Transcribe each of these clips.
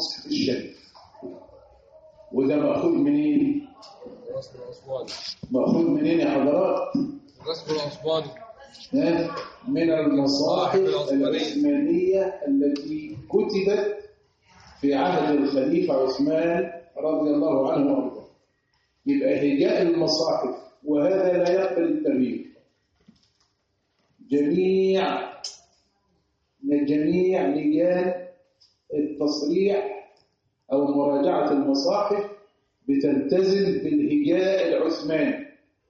المصحف الشريف وده مأخوذ منين؟ الرسم العثماني مأخوذ منين يا حضرات؟ الرسم العثماني ها؟ من المصاحف العثمانية التي كتبت في عهد الخليفة عثمان رضي الله عنه وارضاه يبقى هجاء المصاحف وهذا لا يقبل التغيير جميع جميع لجان التصريح أو مراجعة المصاحف بتلتزم بالهجاء العثماني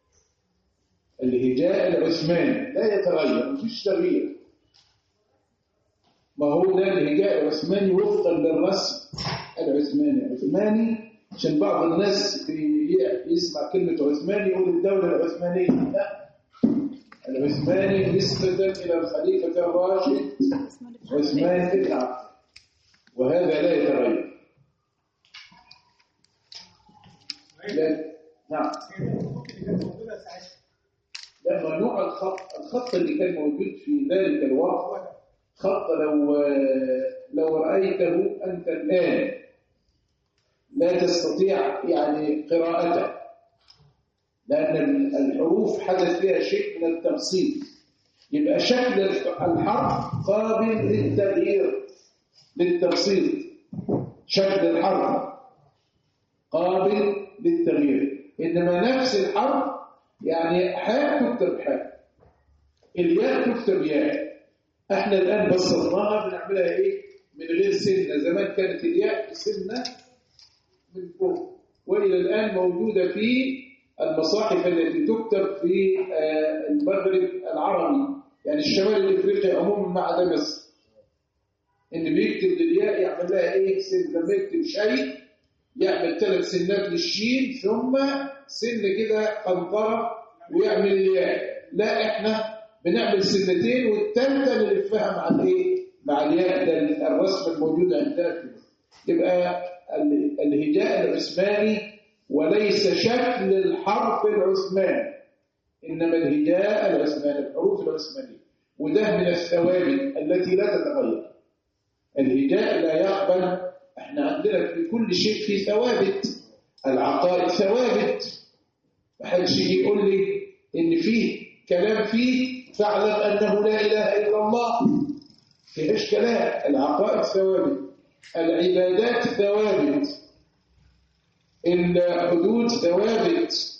الهجاء العثماني لا يتغير مفيش تغيير ما هو ده الهجاء العثماني وفقا للرسم العثماني العثماني عشان بعض الناس بي- يسمع كلمة عثماني يقول الدولة العثمانية لا العثماني نسبة إلى الخليفة الراشد عثمان بن عفان وهذا لا يتغير لا نعم لما نوع الخط الخط اللي كان موجود في ذلك الوقت خط لو لو رأيته أنت الآن لا تستطيع يعني قراءته لأن الحروف حدث فيها شيء من التبسيط يبقى شكل الحرف قابل للتغيير للتبسيط شكل الحرف قابل للتغيير إنما نفس الحرف يعني حاء تكتب حاء الياء تكتب ياء احنا الآن بسطناها بنعملها ايه من غير سنة زمان كانت الياء سنة من فوق وإلى الآن موجودة في المصاحف التي تكتب في آه، المغرب العربي يعني الشمال الافريقي عموما ما عدا مصر ان بيكتب الياء يعمل لها ايه سن لما يكتب شيء يعمل ثلاث سنات للشين ثم سن كده قنطره ويعمل الياء لا احنا بنعمل سنتين والثالثه نلفها مع الايه مع الياء ده الرسم الموجود عندنا كده يبقى ال- الهجاء العثماني وليس شكل الحرف العثماني إنما الهجاء العثماني الحروف العثمانية وده من الثوابت التي لا تتغير الهجاء لا يقبل احنا عندنا في كل شيء في ثوابت العقائد ثوابت محدش يجي يقول لي ان فيه كلام فيه فاعلم انه لا اله الا الله فيهاش كلام العقائد ثوابت العبادات ثوابت الحدود ثوابت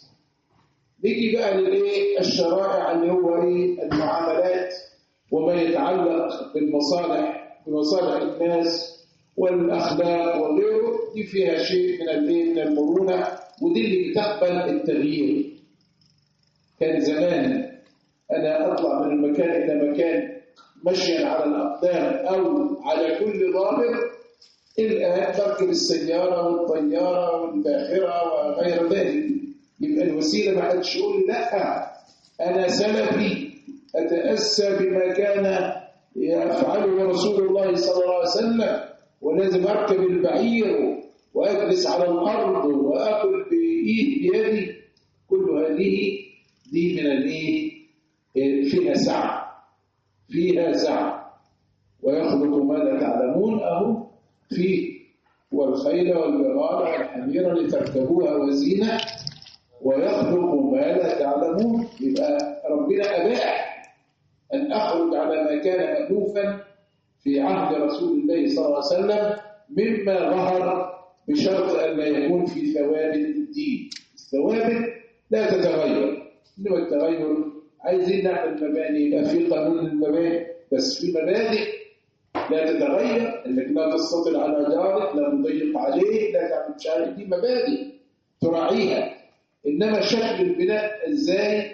نيجي بقى للايه الشرائع اللي هو ايه المعاملات وما يتعلق بالمصالح بمصالح الناس والاخلاق وغيره دي فيها شيء من الايه من المرونه ودي اللي بتقبل التغيير كان زمان انا اطلع من المكان الى مكان مشيا على الاقدام او على كل ضابط الان بركب السياره والطياره والباخره وغير ذلك يبقى الوسيله ما حدش يقول لي لا انا سلفي اتاسى بما كان يفعله رسول الله صلى الله عليه وسلم ولازم اركب البعير واجلس على الارض واكل بايد بيدي كل هذه دي من الايه فيها سعه فيها سعه ويخلق ما لا تعلمون اهو فيه والخيل والبغال والحمير لتركبوها وزينه ويخلق ما لا تعلمون يبقى ربنا أباح أن أخرج على ما كان مألوفا في عهد رسول الله صلى الله عليه وسلم مما ظهر بشرط أن لا يكون في ثوابت الدين الثوابت لا تتغير إنما التغير عايزين نعمل مباني يبقى في قانون المباني بس في مبادئ لا تتغير انك لا تستطل على جارك لا تضيق عليه لا تعمل شارك دي مبادئ تراعيها إنما شكل البناء إزاي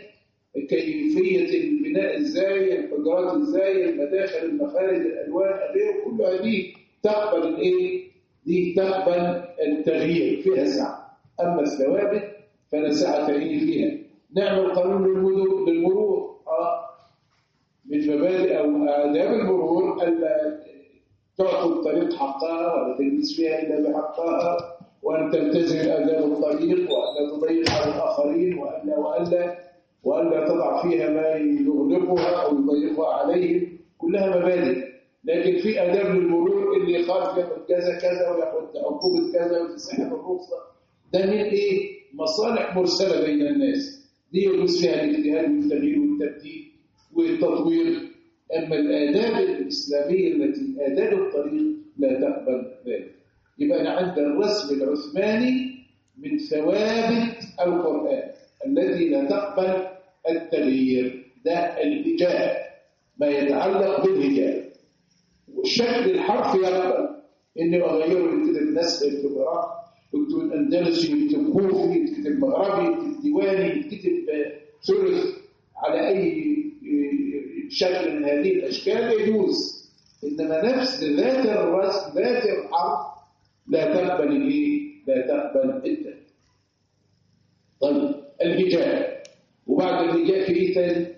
كيفية البناء إزاي الحجرات إزاي المداخل المخارج الألوان غير كل هذه تقبل الإيه؟ دي تقبل التغيير فيها سعة أما الثوابت فلا سعة إيه فيها نعمل قانون للمدو- للمرور آه من مبادئ أو آداب المرور ألا تعطي الطريق حقها ولا تجلس فيها إلا بحقها وأن تلتزم آداب الطريق وأن لا تضيق على الآخرين وألا وألا وألا تضع فيها ما يغلقها أو يضيقها عليهم كلها مبادئ لكن في آداب للمرور اللي يخالف ياخد كذا كذا وياخد عقوبة كذا وتسحب الرخصة ده من إيه؟ مصالح مرسلة بين الناس دي يجوز فيها الاجتهاد والتغيير والتبديل والتطوير أما الآداب الإسلامية التي آداب الطريق لا تقبل ذلك يبقى أنا عند الرسم العثماني من ثوابت القرآن التي لا تقبل التغيير ده الهجاء ما يتعلق بالهجاء والشكل الحرف يقبل اني اغيره يكتب النسخ يكتب العراق يكتب الاندلسي يكتب كوفي يكتب مغربي يكتب ديواني يكتب ثلث على اي شكل من هذه الاشكال يجوز انما نفس ذات الرسم ذات الحرف لا تقبل الايه لا تقبل التغيير طيب الهجاء وبعد الهجاء في ايه تاني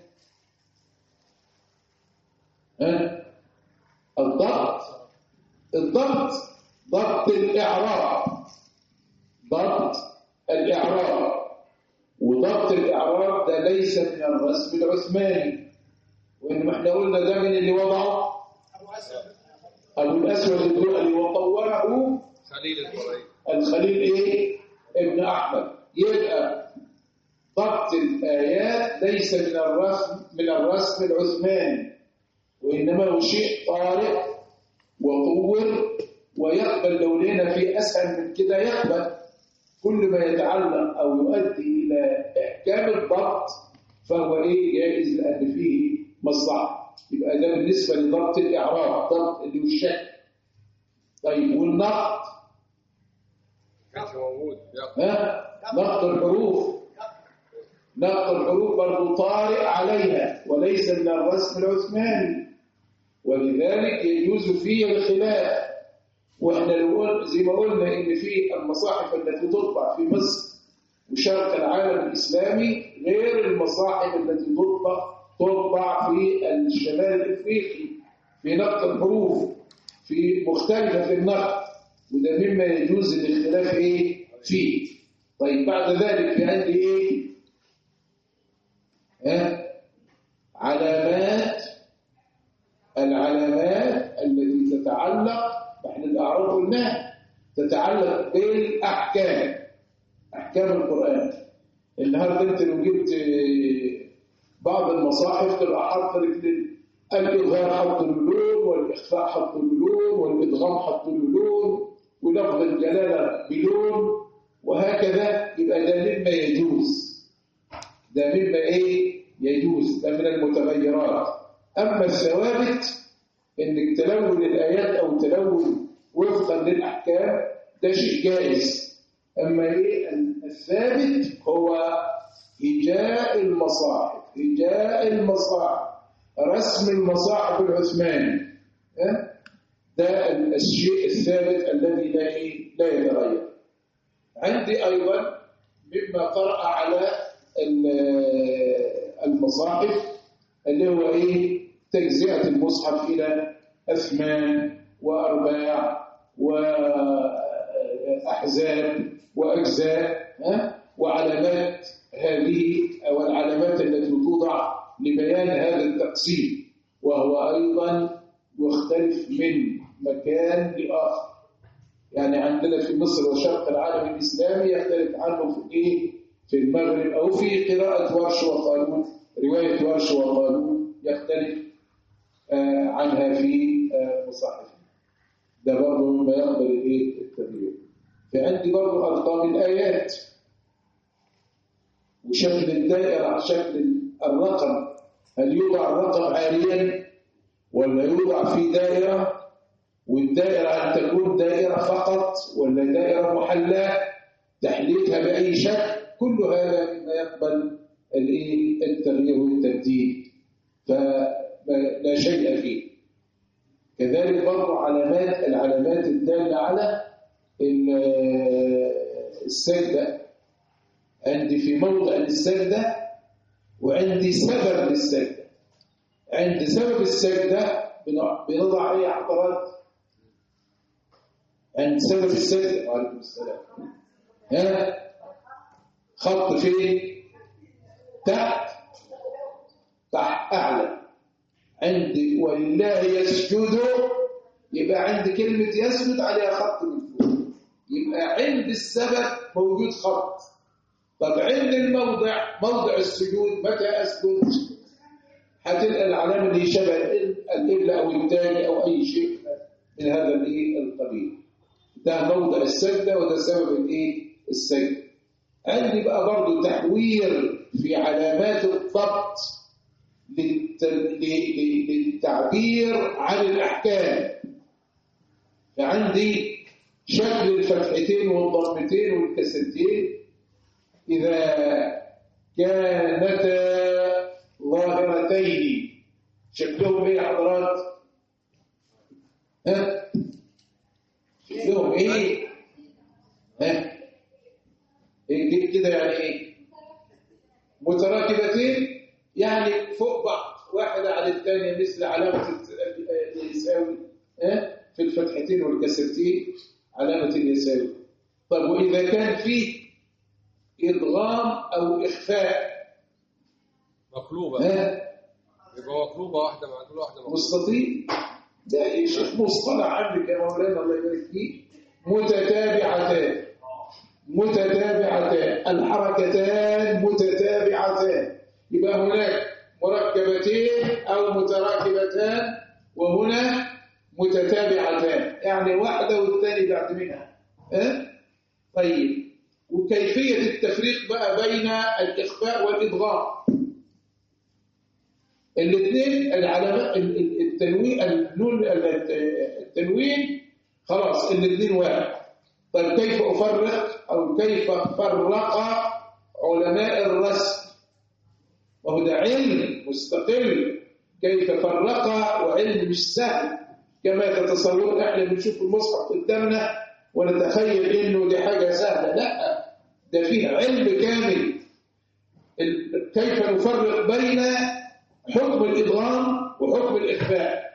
ها الضبط الضبط ضبط الاعراب ضبط الاعراب وضبط الاعراب ده ليس من الرسم العثماني وانما احنا قلنا ده من اللي وضعه ابو الاسود الدؤلي وطوره خليل القرآن الخليل ايه ابن احمد يبقى ضبط الايات ليس من الرسم من الرسم العثماني وانما هو شيء طارئ وطور ويقبل لو لقينا في اسهل من كده يقبل كل ما يتعلق او يؤدي الى احكام الضبط فهو ايه جائز لان فيه مصلحه يبقى ده بالنسبه لضبط الاعراب ضبط اللي هو الشكل طيب والنقد كانش موجود يلا. ها نقد الحروف نقد الحروف برضه طارئ عليها وليس من الرسم العثماني ولذلك يجوز فيه الخلاف واحنا لو قل- زي ما قلنا ان في المصاحف التي تطبع في مصر وشرق العالم الاسلامي غير المصاحف التي تطبع تطبع في الشمال الافريقي في نقد الحروف في مختلفه في النقد وده مما يجوز الاختلاف ايه فيه طيب بعد ذلك في عندي ايه ها علامات العلامات التي تتعلق احنا الاعراض قلناها تتعلق بالاحكام احكام القران النهارده انت لو جبت بعض المصاحف تبقى حاطه لك الاظهار حط له لون والاخفاء حط له لون والادغام حط له لون ولفظ الجلاله بلون وهكذا يبقى ده مما يجوز ده مما ايه يجوز ده من المتغيرات اما الثوابت انك تلون الايات او تلون وفقا للاحكام ده شيء جائز اما ايه الثابت هو هجاء المصاحف هجاء المصاحف رسم المصاحف العثماني ها؟ ده الشيء الثابت الذي لا إيه؟ لا يتغير عندي ايضا مما طرأ على ال- المصاحف اللي هو ايه تجزئة المصحف إلى أثمان وأرباع وأحزاب وأجزاء ها؟ وعلامات هذه أو العلامات التي توضع لبيان هذا التقسيم وهو أيضا يختلف من مكان لآخر يعني عندنا في مصر وشرق العالم الإسلامي يختلف عنه في إيه؟ في المغرب أو في قراءة ورش وقانون رواية ورش وقانون يختلف آه عنها في آه مصاحف ده برضه مما يقبل الايه التغيير فعندي برضه ارقام الايات وشكل الدائره شكل الرقم هل يوضع الرقم عاليا ولا يوضع في دائره والدائره ان تكون دائره فقط ولا دائره محلاه تحليتها باي شكل كل هذا مما يقبل الايه التغيير والتبديل فلا شيء فيه كذلك برضو علامات العلامات الدالة على السجدة عندي في موضع السجدة وعندي سبب للسجدة عند سبب السجدة بنضع أي حضرات عند سبب السجدة وعليكم السلام ها خط فين تحت تحت أعلى عند ولله يسجد يبقى عند كلمة يسجد عليها خط من فوق يبقى عند السبب موجود خط طب عند الموضع موضع السجود متى أسجد هتلقى العلامة اللي شبه القبلة أو التاني أو أي شيء من هذا الايه القبيل ده موضع السجدة وده سبب الايه السجد عندي بقى برضو تحوير في علامات الضبط للت- ل- ل- للتعبير عن الأحكام فعندي شكل الفتحتين والضمتين والكسرتين إذا كانتا ظاهرتين شكلهم ايه يا حضرات؟ ها؟ شكلهم ايه؟ ها؟ إيه كده يعني ايه؟ متراكبتين يعني فوق بعض واحدة على الثانية مثل علامة الت- اليساوي ها؟ في الفتحتين والكسرتين علامة اليساوي طب وإذا كان فيه إدغام أو إخفاء مقلوبة ها؟ يبقى مقلوبة واحدة مع كل واحدة مقلوبة مستطيل ده يا شيخ مصطلح عندك يا مولانا الله يبارك فيك متتابعتان متتابعتان الحركتان متتابعتان يبقى هناك مركبتين او متراكبتان وهنا متتابعتان يعني واحده والثاني بعد منها ها طيب وكيفيه التفريق بقى بين الاخفاء والادغام الاثنين العلامات ال- ال- التنوين النون ال- التنوين خلاص الاثنين واحد طيب كيف افرق او كيف فرق علماء الرسم وهو ده علم مستقل كيف فرق وعلم مش سهل كما تتصورون احنا بنشوف المصحف قدامنا ونتخيل انه دي حاجه سهله لا ده فيه علم كامل ال- كيف نفرق بين حكم الإدغام وحكم الإخفاء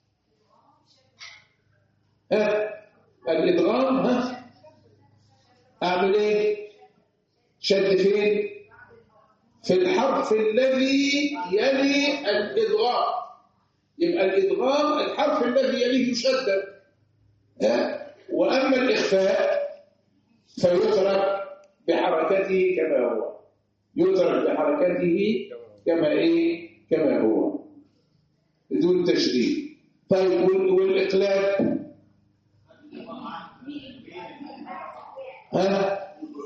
ها الإدغام ها أعمل إيه شد فين في الحرف الذي يلي الإدغام يبقى الإدغام الحرف الذي يليه يشدد ها وأما الإخفاء فيترك بحركته كما هو يترك بحركته كما ايه كما هو بدون تشديد طيب وال- والاقلاب ها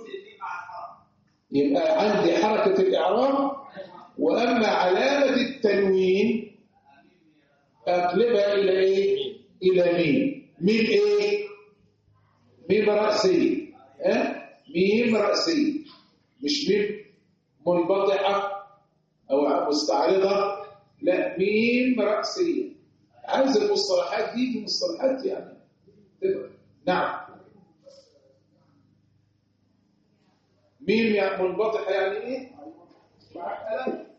يبقى عندي حركة الإعراب وأما علامة التنوين أقلبها إلى إيه؟ إلى ميم ميم إيه؟ ميم رأسي ها؟ ميم رأسي مش ميم منبطحة أو مستعرضة لا ميم رأسية عايز المصطلحات دي دي مصطلحات يعني تبقى. نعم ميم يعني منبطحة يعني ايه؟ معقلة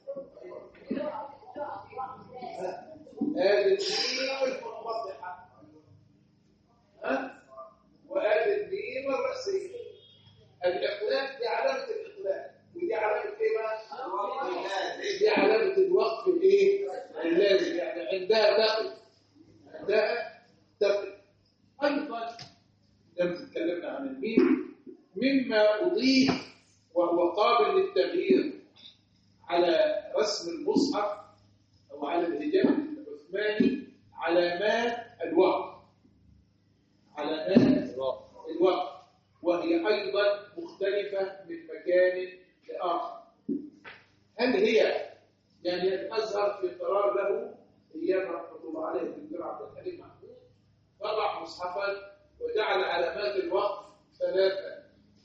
ادي الميم المنبطحة ها؟ وادي الميم الرأسية الإقلاب دي علامة الإقلاب ودي علامة إيه بقى؟ دي علامة الوقف الإيه؟ اللازم يعني عندها تقف عندها تقف أيضا لما تتكلمنا عن الميم مما أضيف وهو قابل للتغيير على رسم المصحف أو على الهجاب العثماني علامات الوقف علامات الوقف وهي أيضا مختلفة من مكان لآخر هل هي يعني الأزهر في قرار له أيام رحمة الله عليه الدكتور عبد الحليم محمود طبع مصحفا وجعل علامات الوقف ثلاثة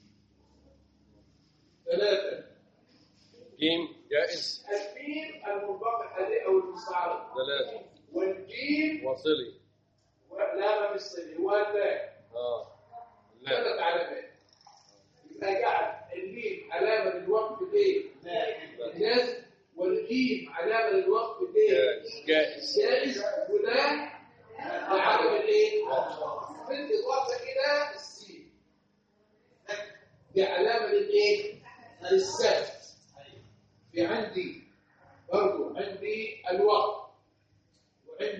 ثلاثة جيم جائز الميم المنبطحة دي أو المستعرض ثلاثة والجيم واصلي لا ما بالسلي والتاء اه لا ثلاث علامات يبقى جعل الميم علامة للوقف الايه؟ لازم والجيم علامة للوقف الايه؟ جائز جائز جائز ولا لعدم الايه؟ بالاضافة إلى السين دي علامة للايه؟ للسبت في عندي برضو عندي الوقف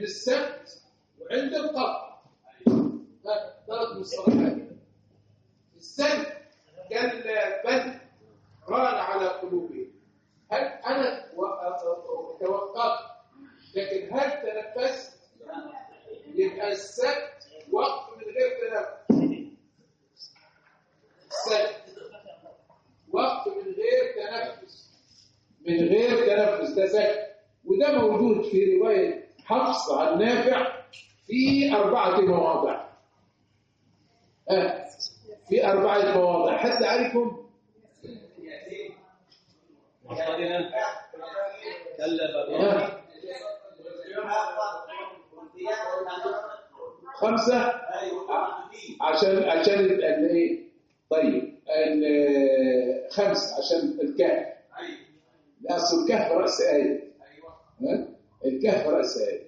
السبت وعند القبر هذا ثلاث مصطلحات السبت كلا بل ران على قلوبهم هل انا و- توقفت لكن هل تنفست يبقى السبت وقت من غير تنفس السبت وقت من غير تنفس من غير تنفس ده سكت وده موجود في رواية حفص عن نافع في أربعة مواضع آه. في أربعة مواضع حد عارفهم آه. خمسة عشان عشان ال- ال- ايه طيب ال- خمسة عشان الكهف لا اصل الكهف رأس آية ها؟ الكهف رأس آية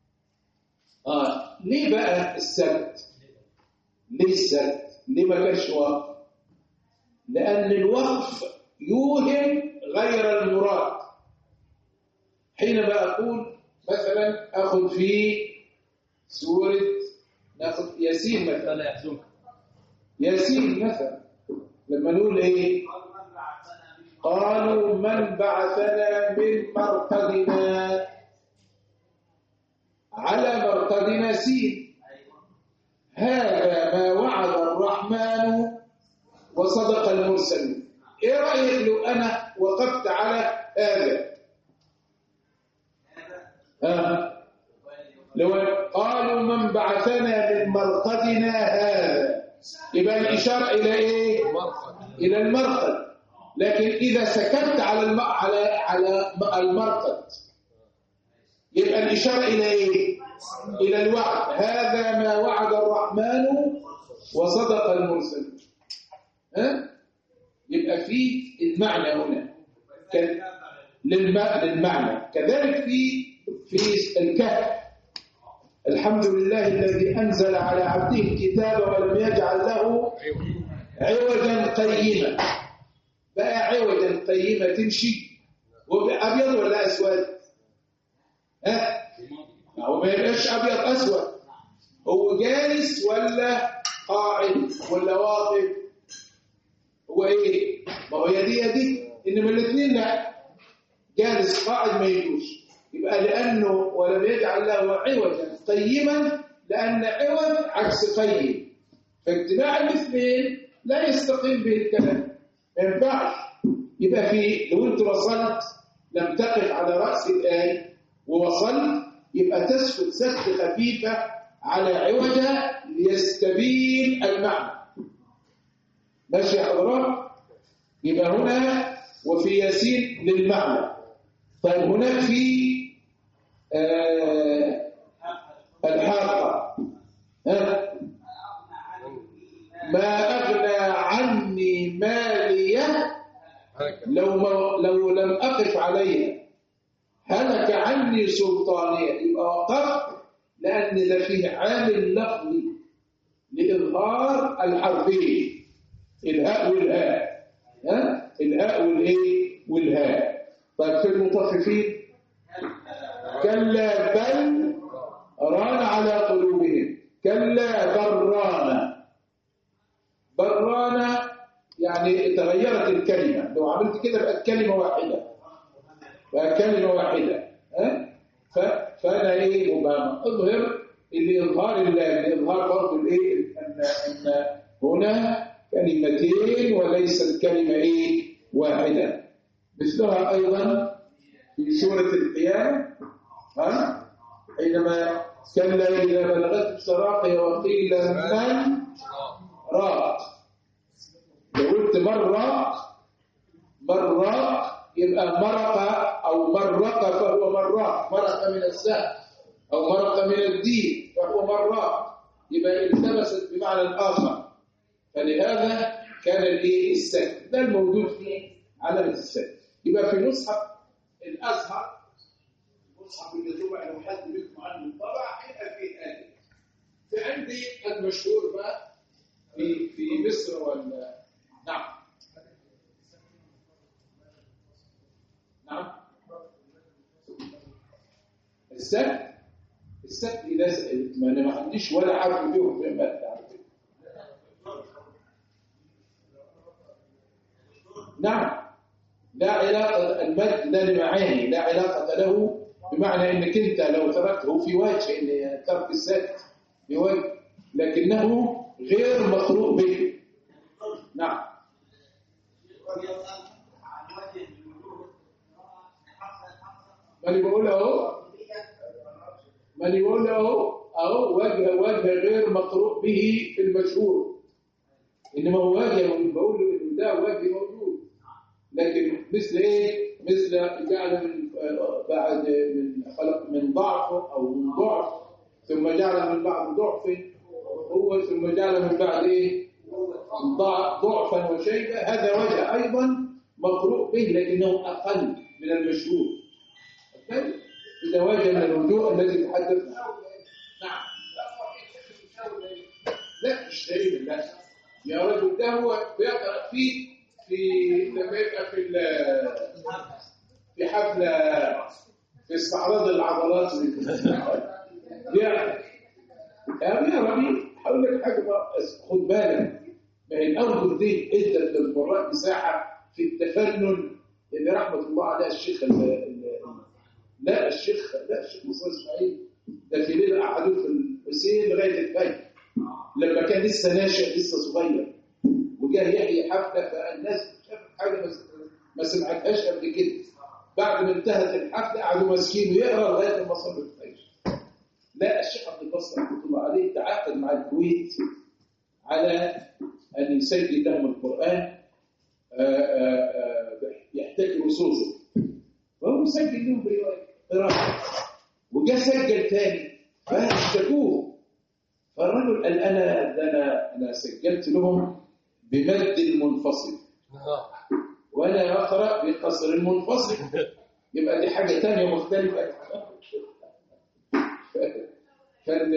اه ليه بقى السبت ليه السبت ليه ما كانش وقف لأن الوقف يوهم غير المراد حينما أقول مثلا أخذ في سورة ناخذ ياسين مثلا لا يحزنك ياسين مثلا لما نقول ايه قالوا من بعثنا من مرقدنا على مرقدنا سين هذا ما وعد الرحمن وصدق المرسلون ايه رايك لو انا وقفت على هذا ها لو قالوا من بعثنا من مرقدنا هذا يبقى الإشارة إلى إيه؟ مرقد إلى المرقد لكن إذا سكت على الم... على على المرقد يبقى الإشارة إلى إيه؟ إلى الوعد هذا ما وعد الرحمن وصدق المرسل ها؟ يبقى في المعنى هنا ك... للم... للمعنى كذلك في في الكهف الحمد لله الذي أنزل على عبده الكتاب ولم يجعل له ايوه عوجا قيما بقى عوجا قيما تمشي وابيض ولا اسود ها هو ما يبقاش ابيض اسود هو جالس ولا قاعد ولا واقف هو ايه ما هو يا دي يا دي انما الاثنين لا جالس قاعد ما يجوش يبقى لانه ولم يجعل له عوجا قيما لان عوج عكس قيم فاتباع الاثنين لا يستقيم به الكلام ما ينفعش يبقى في لو انت وصلت لم تقف على راس الايه ووصلت يبقى تسكت سكت خفيفه على عوجها ليستبين المعنى ماشي يا حضرات يبقى هنا وفي ياسين للمعنى طيب هناك في آه الحاقه ها ما أغنى عني مالية هلك لو, ما لو لم أقف عليها هلك عني سلطانية يبقى وقفت لأن ده فيه عامل لفظي لإظهار الحرفين الهاء والهاء ها الهاء والإيه والهاء طيب في المطففين كلا بل ران على قلوبهم كلا بران برانا يعني تغيرت الكلمة لو عملت كده بقت كلمة واحدة بقت كلمة واحدة ها ف- فأنا إيه مبهم أظهر اللي إظهار الله لإظهار برضه الإيه أن أن هنا كلمتين وليست كلمة إيه واحدة مثلها أيضا في سورة القيامة ها حينما كلا إذا بلغت التراقي وقيل من اه راق لو قلت مرق مرق يبقى مرق أو مرق فهو مراق مرق من السهم أو مرق من الدين فهو مراق يبقى التمست بمعنى آخر فلهذا كان الايه السهم ده الموجود في علامة السهم يبقى في مصحف الأزهر مصحف اللي طبع لو حد منكم عنه طبع يبقى فيه آية في عندي المشهور بقى في في مصر ولا نعم نعم السبت السبت ده ما انا ما عنديش ولا حرف فيهم في المادة على فكرة. نعم لا علاقة المد ده لمعاني لا علاقة له بمعنى انك انت لو تركته في وجه ان ترك السبت في وجه لكنه غير مقروء به نعم ما اللي بقول اهو ما اللي بقول اهو اهو وجه وجه غير مقروء به في المشهور انما هو وجه بقول له ان ده وجه موجود لكن مثل ايه مثل جعل من آه، بعد من خلق من ضعف او من ضعف ثم جعل من بعد ضعف هو ثم جعل من بعد ايه ضع- ضعفا وشيبه هذا وجه ايضا مقروء به لكنه اقل من المشهور أوكي؟ اذا وجه من الوجوه الذي تحدثنا نعم لا مش دليل لا يا رجل ده هو بيقرا فيه في لما يبقى في ال- في حفله في استعراض العضلات يعني يا ربي هقول لك حاجه بقى، خد بالك ما هي الارض دي ادت للقراء مساحه في التفنن اللي رحمه الله عليه الشيخ ال- ال- لا الشيخ لا الشيخ مصطفى اسماعيل ده في ليله قعدوه في الحسين لغايه الفجر لما كان لسه ناشئ لسه صغير وجاه يحيى حفله فالناس شافت حاجه ما ما سمعتهاش قبل كده بعد ما انتهت الحفله قعدوا ماسكينه يقرا لغايه ما صلى الفجر لا الشيخ عبد الباسط رحمه الله عليه تعاقد مع الكويت على ان يسجل لهم القران آه، آه، آه، يحتكروا صوته وهو مسجل لهم بروايه قراءه وجا سجل تاني فاشتكوه فالرجل قال انا ده انا انا سجلت لهم بمد المنفصل وانا اقرا بقصر المنفصل يبقى دي حاجه تانية مختلفه كان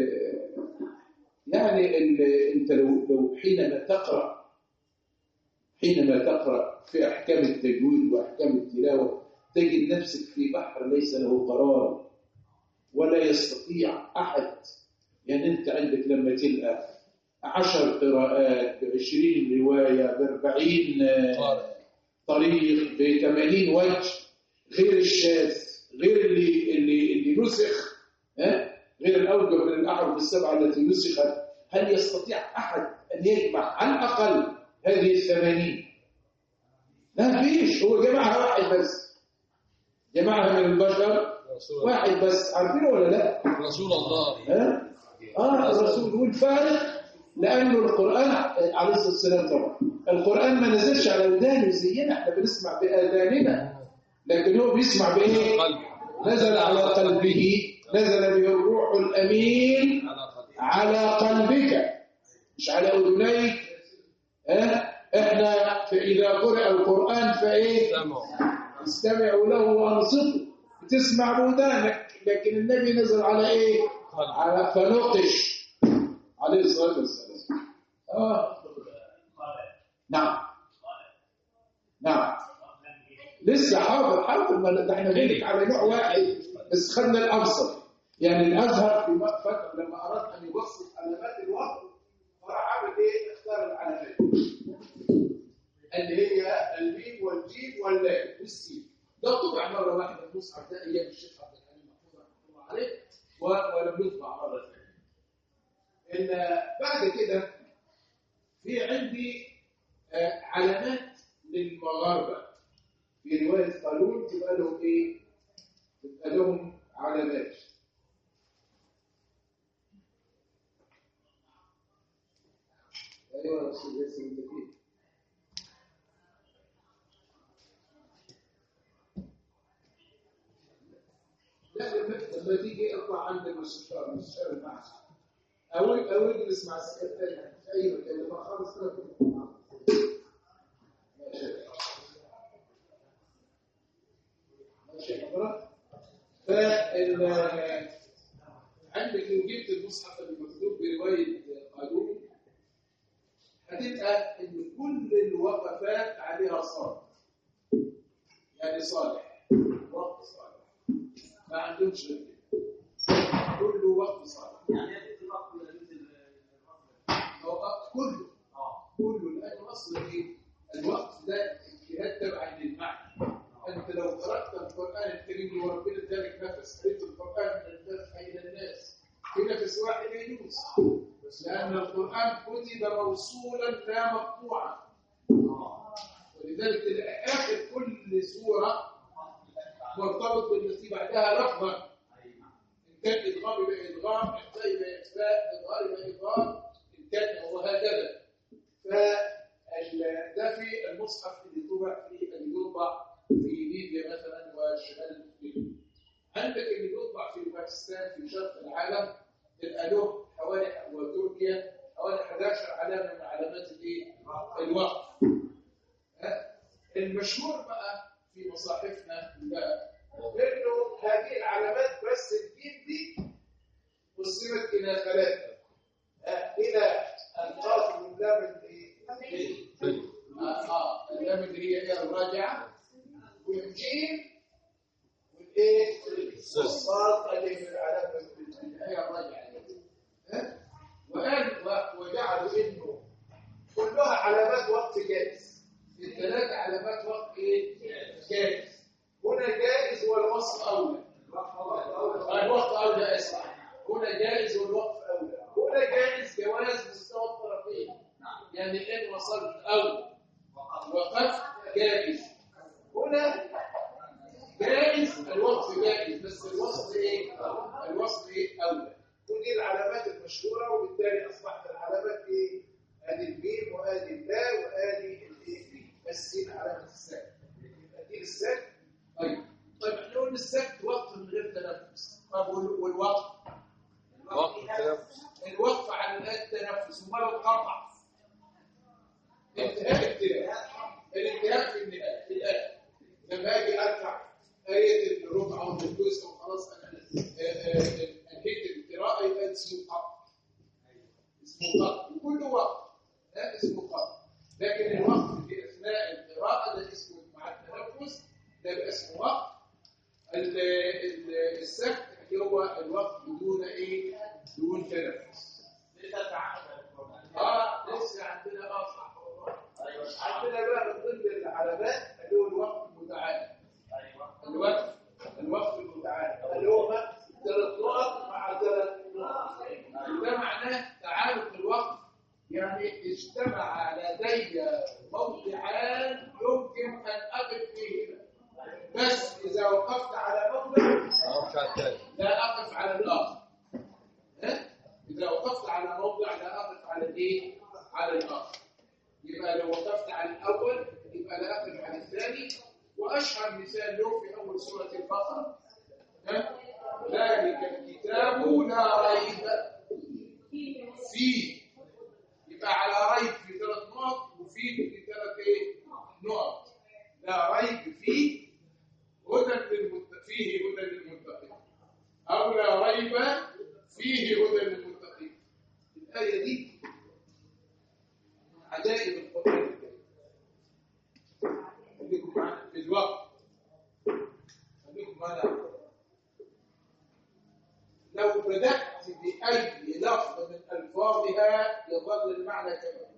يعني ال- انت لو لو حينما تقرا حينما تقرا في احكام التجويد واحكام التلاوه تجد نفسك في بحر ليس له قرار ولا يستطيع احد يعني انت عندك لما تلقى عشر قراءات بعشرين روايه باربعين آه، طريق ب 80 وجه غير الشاذ غير اللي اللي اللي نسخ ها غير الاوجه من الاحرف السبعه التي نسخت هل يستطيع احد ان يجمع على الاقل هذه الثمانين لا فيش هو جمعها واحد بس جمعها من البشر رسول واحد بس عارفينه ولا لا رسول الله ها اه الرسول والفارق لانه القران عليه الصلاه والسلام طبعا القران ما نزلش على ودانه زينا احنا بنسمع باذاننا لكن هو بيسمع بايه قلب نزل على قلبه نزل به الروح الامين على قلب على قلبك مش على اذنيك ها احنا فاذا قرأ القران فايه سمعوا استمعوا له وانصتوا بتسمع بودانك لكن النبي نزل على ايه قلب. على فنقش عليه الصلاه والسلام اه نعم نعم لسه حاضر حاضر ما ده احنا بنقول على نوع واحد بس خدنا الابسط يعني الازهر في فتره لما اراد ان يبسط علامات الوقت فراح عامل ايه اختار العلامات اللي هي الميم والجيم واللام والسين ده طبع مره واحده المصحف ده ايام الشيخ عبد الحليم محفوظ رحمه الله عليه و- ولم يطبع مره ثانيه ان بعد كده في عندي آه، علامات للمغاربه في روايه قانون تبقى لهم ايه؟ تبقى لهم علامات ايوه يا استاذ ياسر انت فين؟ لا لما لما تيجي اطلع عند المستشار المستشار المعهد او او اجلس مع السكرتير في اي مكان لما خلص كده تكون ماشي ماشي حضرتك فال عندك لو جبت المصحف المكتوب بروايه قانون هتبقى ان كل الوقفات عليها صالح يعني صالح وقف صالح ما عندهمش غير كده كله وقت صالح يعني يجوز الوقت ولا يجوز الوقت؟ هو وقت كله اه كله لأنه أصل إيه؟ الوقت ده اجتهاد تبع للمعنى أنت لو قرأت القرآن الكريم وربنا ادالك نفس قريت القرآن من الدفع إلى الناس في نفس واحد يجوز لأن القرآن كتب موصولا لا مقطوعا اه ولذلك تلاقي آخر كل سورة مرتبط بالتي بعدها لفظا اي نعم إن كان إدغام يبقى إدغام إخفاء يبقى إخفاء إظهار يبقى إظهار إن كان وهكذا فال- ده في المصحف اللي طبع في اللي يطبع في ليبيا مثلا وشمال افريقيا عندك اللي بيطبع في باكستان في شرق العالم تلقى له حوالي وتركيا حوالي 11 علامه من علامات الايه؟ الوقف ها؟ المشهور بقى في مصاحفنا كلها انه هذه العلامات بس الجيم دي قسمت الى ثلاثه آه، الى القاف واللام الايه؟ اه اه اللام اللي هي ايه الراجعه والجيم والايه؟ الصاد اللي هي العلامه اللي هي الراجعه ها؟ وقال و- وجعلوا انه كلها علامات وقت جائز الثلاث علامات وقت ايه؟ جائز هنا جائز والوصف اولى الوقت اولى اسمع هنا جائز والوقف اولى هنا جائز جواز مستوى الطرفين يعني ان وصلت او وقف جائز هنا جائز الوقف جائز بس الوصف ايه الوصف ايه اولى ودي العلامات المشهوره وبالتالي اصبحت العلامات ايه ادي الميم وادي الباء وادي الايه بس دي علامه السكت يبقى دي السكت طيب طيب احنا قلنا السكت وقف من غير تنفس طب وال- والوقف وقت التنفس الوقف عن التنفس امال القطع انتهاء التلاوه الانتهاء في النهايه في الاخر لما اجي ارفع ايه الربع او الجزء وخلاص انا آه، آه، انهيت القراءه يبقى اسمه قطع اسمه قطع وكل وقت ده اسمه قطع لكن الوقت في اثناء القراءه ده اسمه مع التنفس ده يبقى اسمه وقت ال- ال- السكت اللي هو الوقت بدون ايه بدون تنفس لسه تعامل القرآن. اه لسه عندنا اه صح والله ايوه عندنا بقى من ضمن العلامات اللي هو الوقت المتعالي ايوه الوقت الوقت المتعالي اللي هو بقى ثلاث نقط مع ثلاث نقط ده معناه تعالق الوقت يعني اجتمع لدي موضعان يمكن ان اقف فيهما بس اذا وقفت على موضع أقف على الثاني لا أقف على الآخر ها؟ إذا وقفت على موضع لا أقف على الإيه؟ على الآخر يبقى لو وقفت على الأول يبقى لا أقف على الثاني وأشهر مثال له في أول سورة البقرة ها؟ ذلك الكتاب لا ريب فيه يبقى على ريب في ثلاث نقط وفيه في ثلاث إيه؟ نقط لا ريب فيه هدى للمتقين فيه هدى للمتقين أو لا ريب فيه هدى للمتقين الآية دي من عجائب القرآن الكريم خليكم معنا في الوقت خليكم معنا على القرآن. لو بدأت بأي لفظ من ألفاظها يظل المعنى كما هو.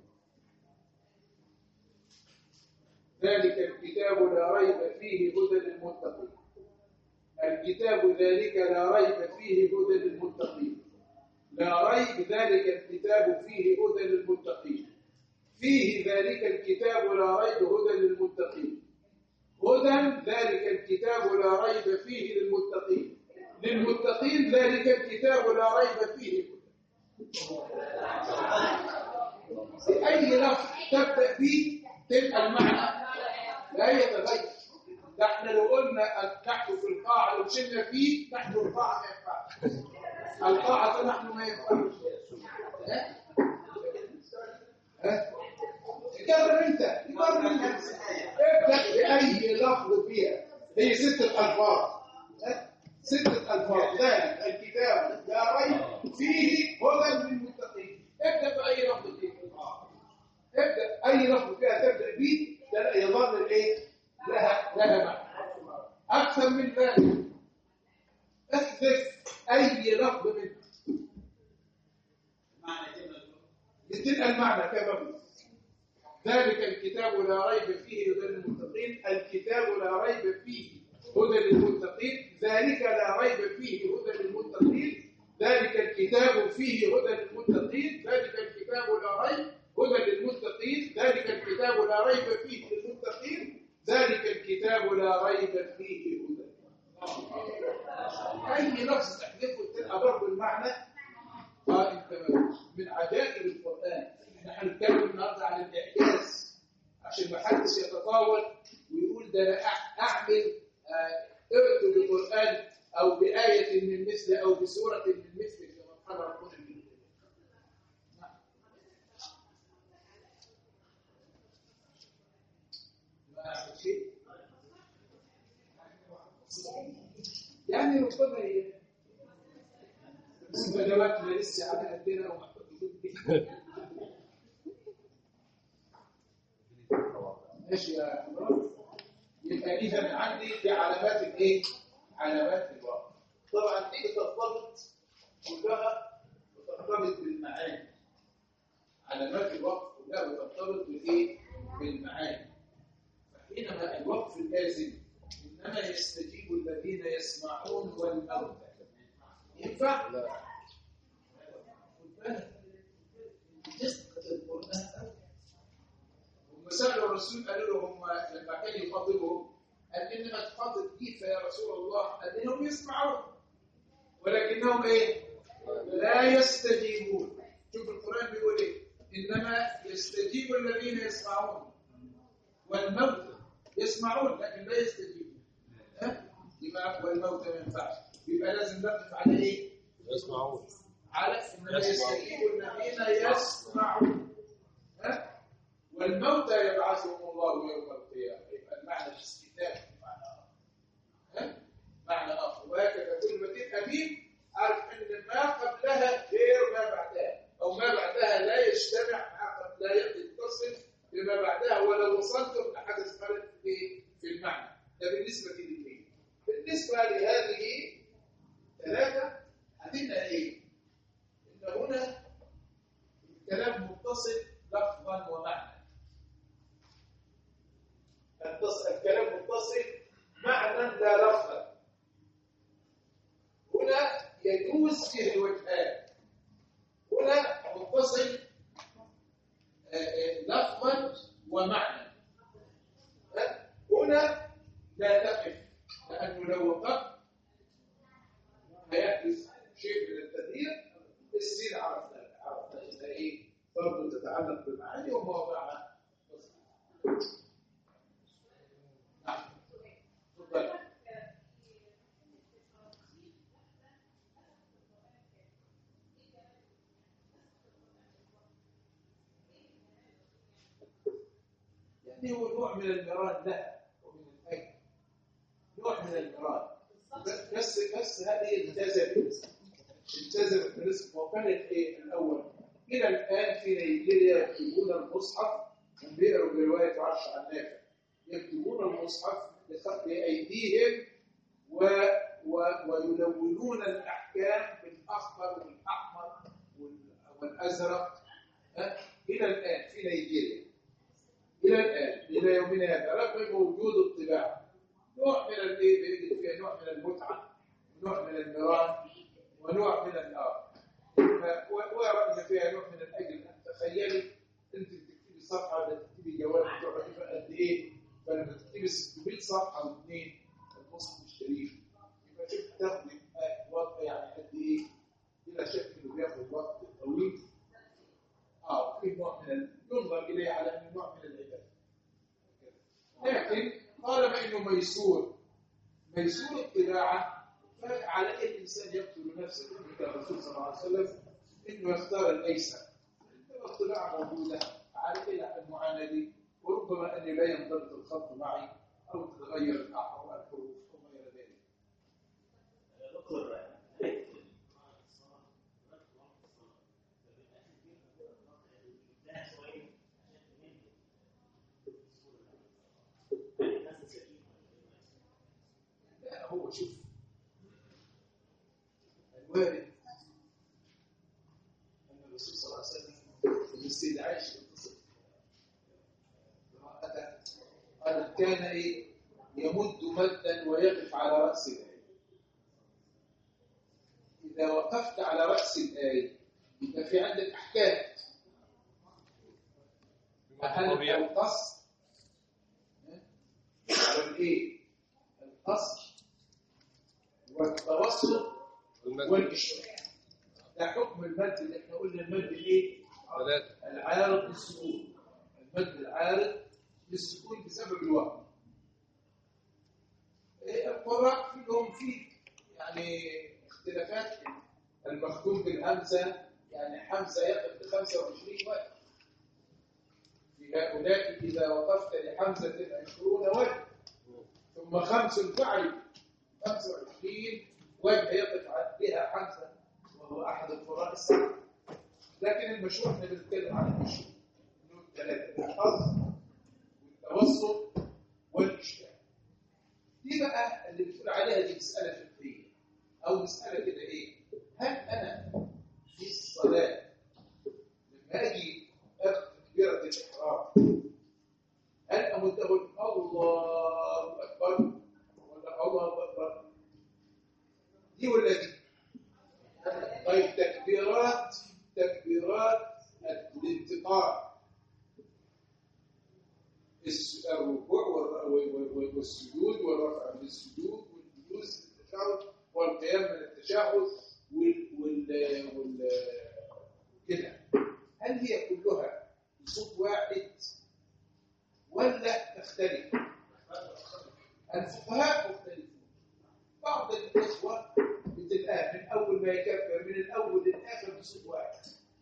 ذلك الكتاب لا ريب فيه هدى للمتقين الكتاب ذلك لا ريب فيه هدى للمتقين لا ريب ذلك الكتاب فيه هدى للمتقين فيه ذلك الكتاب لا ريب هدى للمتقين هدى ذلك الكتاب لا ريب فيه للمتقين للمتقين ذلك الكتاب لا ريب فيه هدى أي لفظ تبدأ به تبقى المعنى لا يتغير ده احنا لو قلنا نحن في القاعة لو شلنا فيه نحن القاعة ما ينفعش القاعة نحن ما ينفعش ها؟ ها؟ جرب انت جرب انت ابدأ بأي لفظ فيها هي ستة ألفاظ ها؟ ستة ألفاظ ذلك الكتاب لا ريب فيه هدى للمتقين ابدأ بأي لفظ فيها ابدأ أي لفظ فيها تبدأ به ده يظل الايه لها لها معنى أكثر من ذلك احذف اي لفظ منه معنى كلمة يتم المعنى كما هو ذلك الكتاب لا ريب فيه هدى للمتقين الكتاب لا ريب فيه هدى للمتقين ذلك لا ريب فيه هدى للمتقين ذلك الكتاب فيه هدى للمتقين ذلك الكتاب لا ريب هدى للمتقين ذلك الكتاب لا ريب فيه للمتقين ذلك الكتاب لا ريب فيه هدى اي لفظ تحذفه تلقى برضه المعنى اه انت من عجائب القران احنا هنتكلم النهارده عن الاعجاز عشان ما حدش يتطاول ويقول ده انا أع- اعمل آه، ائتوا بالقران او بايه من مثل او بسوره من مثل كما قال ربنا في ما شيء يعني ربما ي- بس ادواتنا لسه على قدنا ومحطوط ماشي يا حضرات يبقى اذا عندي دي علامات الايه علامات الوقت طبعا دي بترتبط كلها بترتبط بالمعاني علامات الوقت كلها بترتبط بالايه بالمعاني فحينما الوقف اللازم انما يستجيب الذين يسمعون والموتى ينفع لا خد بالك دقة القرآن هم سألوا الرسول قالوا له هم لما كان يخاطبهم قال إنما تخاطب كيف يا رسول الله؟ قال إنهم يسمعون ولكنهم إيه؟ لا يستجيبون شوف القرآن بيقول إيه؟ إنما يستجيب الذين يسمعون والموتى يسمعون لكن لا يستجيبون ها؟ يبقى والموتى ما ينفعش يبقى لازم نقف على إيه؟ يسمعون على انما يسمعون. يستجيب الذين يسمعون ها والموتى يبعثهم الله يوم القيامه يبقى المعنى الاستئناف معنى اخر ها معنى اخر وهكذا كل ما تبقى مين عارف ان ما قبلها غير ما بعدها او ما بعدها لا يجتمع مع قبل- لا يتصل بما بعدها ولو وصلتم لحدث خلل في في المعنى ده بالنسبه للاثنين بالنسبه لهذه ثلاثه هتبقى ايه؟ ان هنا الكلام متصل لفظا ومعنى التص- الكلام متصل معنى لا لفظا هنا يجوز فيه الوجهان هنا متصل آه، آه، لفظا ومعنى ها؟ هنا لا تقف لانه لو وقفت هيحدث شيء من التغيير السين عرفنا عرفنا انها ايه برضه تتعلق بالمعاني ومواضعها نعم تفضل يعني هو نوع من المراد لا ومن الاجل نوع من المراد بس بس هذه التزمت التزمت بالنسبه وكانت ايه الاول الى الان في نيجيريا يكتبون المصحف هم بيقروا بروايه عرش عن نافع يكتبون المصحف بخط بايديهم و... و... ويلونون الاحكام بالاخضر والاحمر وال... والازرق ها؟ الى الان في نيجيريا الى الان الى يومنا هذا رغم وجود الطباعه نوع من الايه بيجد فيها نوع من المتعه ونوع من المران ونوع من الآر ف- و- وأرى أن فيها نوع من الأجل أن تخيلي أنت بتكتبي صفحة ولا تكتبي جواب بتقعدي فيها قد إيه فلما تكتبي 600 صفحة واثنين المصحف الشريف يبقى شوف تاخدي وقت يعني قد إيه بلا شك إنه بياخد وقت طويل اه في نوع من ال- ينظر اليه على انه نوع من العباده لكن طالما انه ميسور ميسور الطباعه فعلى اي الانسان يقتل نفسه مثل الرسول صلى الله عليه وسلم انه يختار الايسر إنما الطباعه موجوده على الى المعاناه دي وربما اني لا ينضبط الخط معي او تتغير الاحرف والحروف وما الى ذلك دكتور لا هو شوف كان ايه يمد مدا ويقف على راس الايه اذا وقفت على راس الايه يبقى في عندك احكام هل طبيعي القصر والايه القصر والتوسط والمد والاشراع ده حكم المد اللي احنا قلنا المد ايه ثلاثة العارض للسكون المد العارض للسكون بسبب الوقت إيه القراء فيهم في يعني اختلافات المختوم بالهمزه يعني حمزه يقف ب 25 وجه في هؤلاء اذا وقفت لحمزه 20 وجه ثم خمس فعل 25 وجه يقف بها حمزه وهو احد القراء السبعه لكن المشروع احنا بنتكلم عن المشروع انه الثلاثه الحظ والتوسط والاشتراك دي بقى اللي بتقول عليها دي مساله فقهيه او مساله كده ايه هل انا في الصلاه لما اجي اخذ تكبيره الاحرام هل امد اقول الله اكبر ولا الله اكبر دي ولا دي طيب تكبيرات تكبيرات الانتقال الس- الركوع والر- وال- وال- والسجود والرفع من السجود والجلوس للتشهد والقيام من التشهد وال وال وال كده هل هي كلها بصوت واحد ولا تختلف؟ الفقهاء مختلفون بعض الإخوة بتلقاه من أول ما يكبر من الأول للآخر بصوت واحد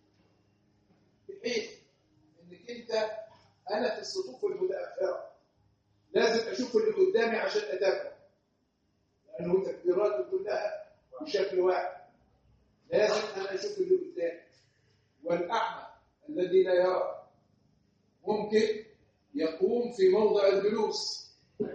بحيث إنك أنت أنا في الصفوف المتأخرة لازم أشوف اللي قدامي عشان أتابعه لأنه تكبيراته كلها بشكل واحد لازم أنا أشوف اللي قدامي والأعمى الذي لا يرى ممكن يقوم في موضع الجلوس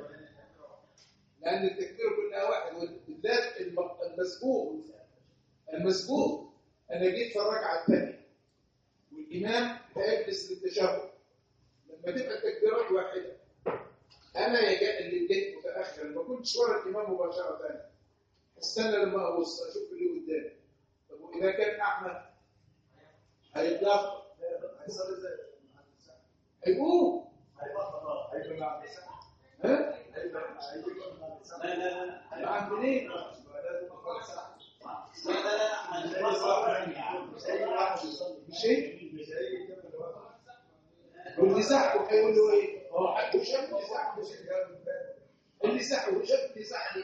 لأن التكبير كلها واحد وبالذات الم- المسبوق المسبوق أنا جيت في الركعة الثانية والإمام هيجلس للتشهد لما تبقى التكبيرات واحدة أنا يا جاء اللي جيت متأخر ما كنتش ورا الإمام مباشرة استنى لما أبص أشوف اللي قدامي طب وإذا كان أعمى هيتلخبط هيقوم ها؟ لا لا لا معاك منين؟ مش ايه؟ واللي سحبه هيقول له ايه؟ هو حد شاب اللي سحبه اللي سحبه شاب اللي سحبه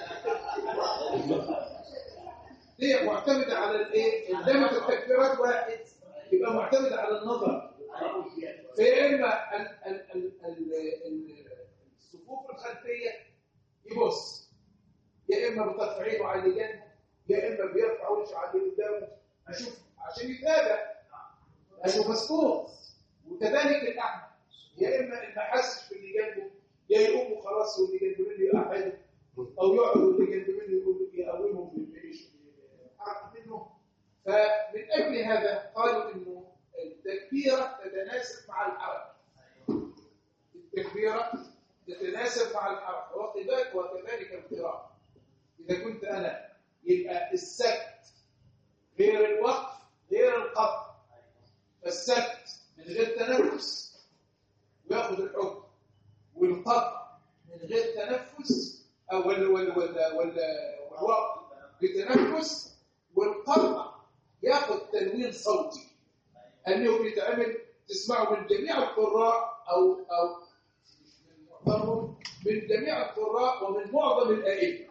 هي معتمدة على الايه؟ قدامك التكبيرات واحد يبقى معتمدة على النظر فإما ال- ال- ال- ال- ال- الصفوف الخلفية يبص يا إما بترفع عينه على اللي جنبه يا إما بيرفع وشه على اللي قدامه أشوف عشان يتابع أشوف مسكوت وكذلك الأعمى يا إما إن ما حسش باللي جنبه يا يقوم وخلاص واللي جنب منه يقعده أو يقعد واللي جنب منه يقول له يقومه حركة منه فمن أجل هذا قالوا إنه التكبيرة تتناسب مع الحركة التكبيرة تتناسب مع الحركة وكذلك وكذلك القراءة إذا كنت أنا يبقى السكت غير الوقف غير القطع فالسكت من غير تنفس وياخذ الحكم والقطع من غير تنفس أو ولا ولا ولا ولا والوقف بتنفس والقطع ياخذ تنوين صوتي انه بيتعمل تسمعه من جميع القراء او او مش من معظمهم من جميع القراء ومن معظم الائمه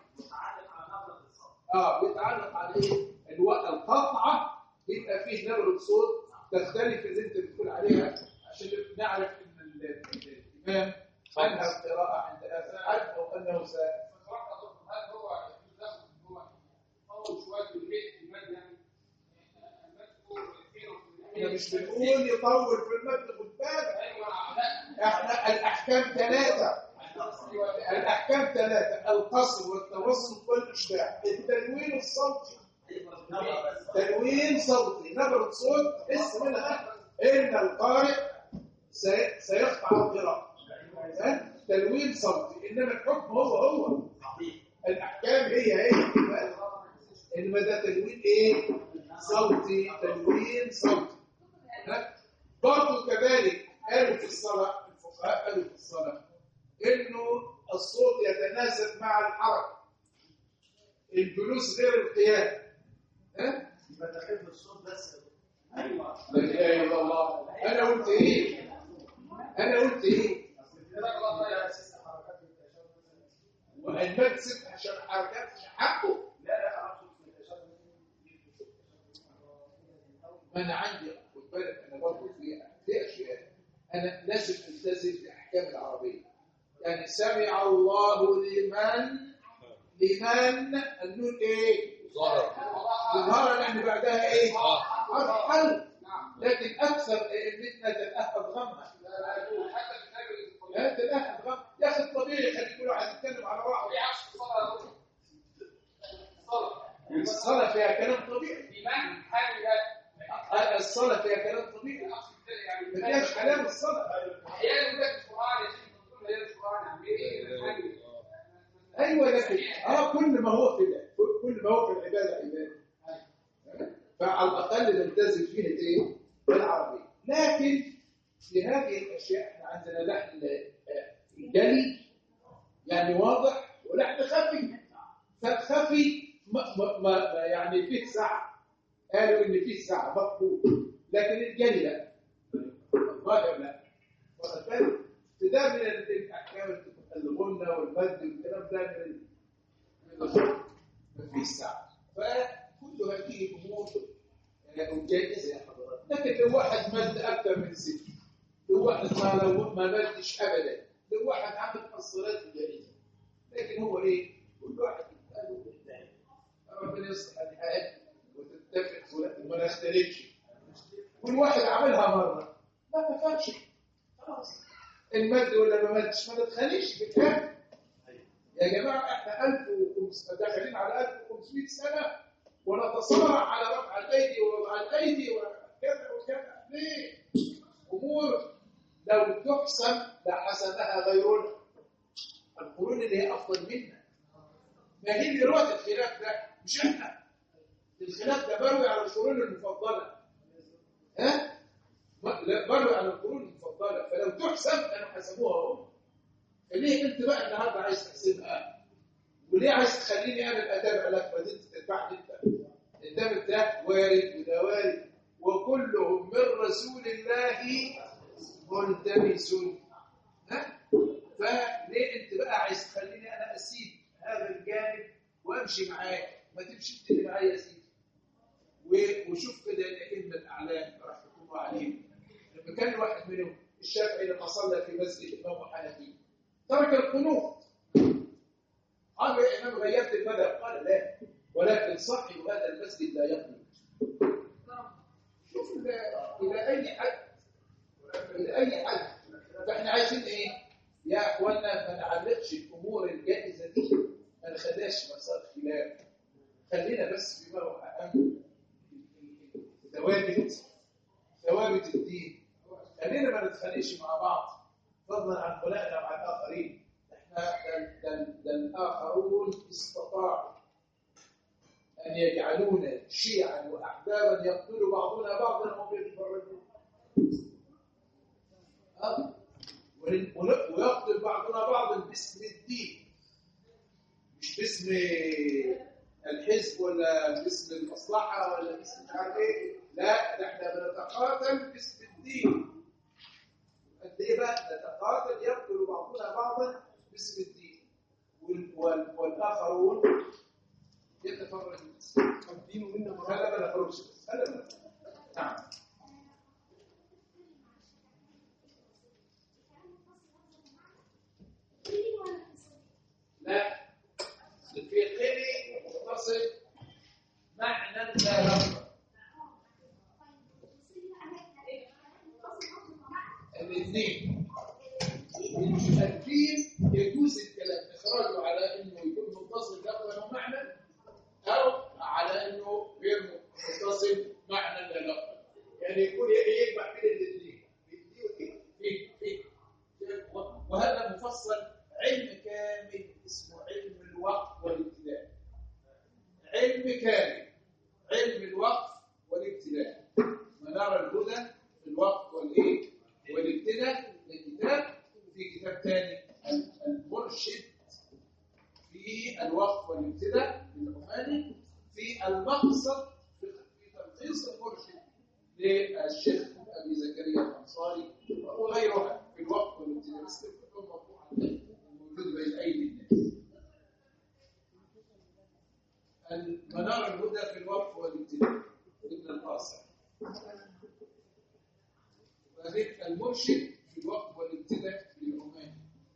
اه بيتعلق عليه الوقت القطعه يبقى فيه نبره صوت تختلف اللي انت بتقول عليها عشان نعرف ان ال- ال- الامام انهى القراءه عند هذا الحد او انه س هل هو هو اول شويه البيت المد يعني احنا مش بنقول يطول في المد خد بالك احنا الاحكام ثلاثه الاحكام ثلاثه القصر والتوسط والاشباع التنوين الصوتي تنوين صوتي نبره صوت تحس منها ان القارئ سي- سيقطع القراءه ها؟ تلوين صوتي انما الحكم هو هو الاحكام هي هي انما ده تلوين ايه صوتي تلوين صوتي ها؟ برضه كذلك قالوا في الصلاه الفقهاء قالوا في الصلاه انه الصوت يتناسب مع الحركه الجلوس غير القيام ها يبقى ده حفظ الصوت بس ايوه لا اله الا الله انا قلت ايه انا قلت ايه والمد ست عشان حركات مش حقه لا لا اقصد في التشهد ما انا عندي خد بالك انا برضه في في اشياء انا لازم التزم باحكام العربيه يعني سمع الله لمن لمن النون ايه؟ ظهر ظهر لان بعدها ايه؟ آه. حرف حل لكن اكثر ائمتنا تتاهب غمها لا تتاهب غم يا اخي الطبيعي خلي كل واحد يتكلم على بعضه الصلاه فيها كلام طبيعي آه، الصلاه فيها كلام طبيعي ما فيهاش كلام الصلاه ايوه لكن اه كل ما هو كده كل ما هو في العباده عباده فعلى الاقل نلتزم فيها ايه؟ العربيه لكن في هذه الاشياء احنا عندنا لحن آه، جلي يعني واضح ولحن خفي فالخفي ما ما ما ما يعني فيه سعه قالوا ان فيه سعه مقبول لكن الجلي لا الظاهر لا واخد بالك؟ فده من الاحكام الغنى والمد والكلام ده من من الغنى ما فيش سعه فكل هذه الامور آه، جائزه يا حضرات لكن لو واحد مد اكثر من ست لو واحد ما لو ما مدش ابدا لو واحد عمل الصلاه جائزه لكن هو ايه كل واحد يتقال بالله ربنا يصلح الحال وتتفق وما نختلفش كل واحد عملها مره ما تفهمش خلاص المد ولا ما مدش ما نتخانقش بالكلام يا جماعه احنا 1500 داخلين على 1500 سنه ونتصارع على رفع الايدي ووضع الايدي وكذا وكذا ليه؟ امور لو تحسن لحسنها غيرنا القرون اللي هي افضل منا ما هي دلوقتي الخلاف ده مش احنا الخلاف ده بروي على القرون المفضله ها؟ لا بروي على القرون المفضله فلو تحسب كانوا حسبوها هم فليه انت بقى النهارده عايز تحسبها وليه عايز تخليني انا اتابع لك ما انت تتبعني انت الدم ده وارد وده وارد وكلهم من رسول الله ملتمس ها فليه انت بقى عايز تخليني انا اسيب هذا الجانب وامشي معاك ما تمشي انت اللي معايا يا سيدي و- وشوف كده الائمه الاعلام رحمه الله عليهم لما كان واحد منهم الشافعي لما صلى في مسجد الامام حنفي ترك القنوت قال يا امام غيرت المذهب قال لا ولكن صاحب هذا المسجد لا يقنط شوف الى الى اي حد الى اي حد فاحنا عايزين ايه يا اخوانا ما نعلقش الامور الجائزه دي ما نخليهاش مسار خلاف خلينا بس فيما هو اهم ثوابت ثوابت الدين خلينا ما نتخانقش مع بعض فضلا عن خلقنا مع الاخرين احنا ده, ده, ده الاخرون استطاعوا ان يجعلونا شيعا واحبابا يقتل بعضنا بعضا وهم يتفرجون أه؟ ون- ون- ويقتل بعضنا بعضا باسم الدين مش باسم الحزب ولا باسم المصلحه ولا باسم مش عارف ايه لا ده احنا بنتقاتل باسم الدين قد ايه بقى نتقاتل يقتل بعضنا بعضا باسم الدين وال- وال- والاخرون يتفرجون الدين منا هلا ما نخرجش بس هلا ما نخرجش. نعم لا في قلي متصل معنى لا لفظ الاثنين التركيب يجوز الكلام اخراجه على انه يكون متصل لفظا ومعنى او على انه غير متصل معنى لا لفظا يعني يكون يجمع بين الاثنين في في في وهذا مفصل الابتداء للعماني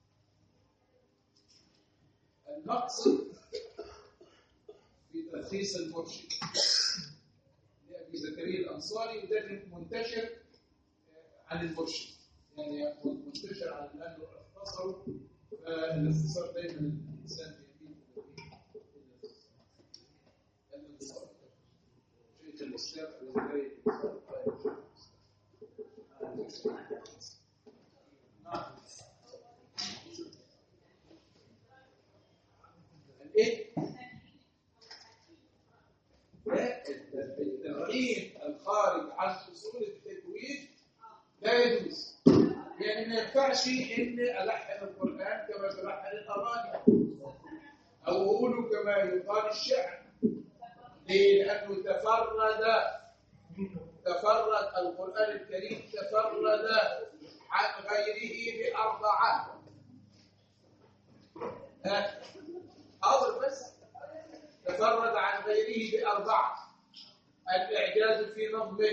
المقصد في تلخيص المرشد لأبي زكريا الأنصاري وده منتشر عن المرشد يعني منتشر عن لأنه اختصروا فالاختصار دايما الإنسان بيميل إلى الاختصار شيخ الإسلام أبي زكريا الأنصاري نعم الايه لا الترغيب الخارج عن اصول التجويد لا يجوز يعني ما ينفعش ان الحن القران كما تلحن الاغاني او اقوله كما يقال الشعر ليه؟ لانه تفرد تفرد القران الكريم تفرد عن غيره باربعه ها حاضر بس تفرد عن غيره بأربعة الإعجاز في نظمه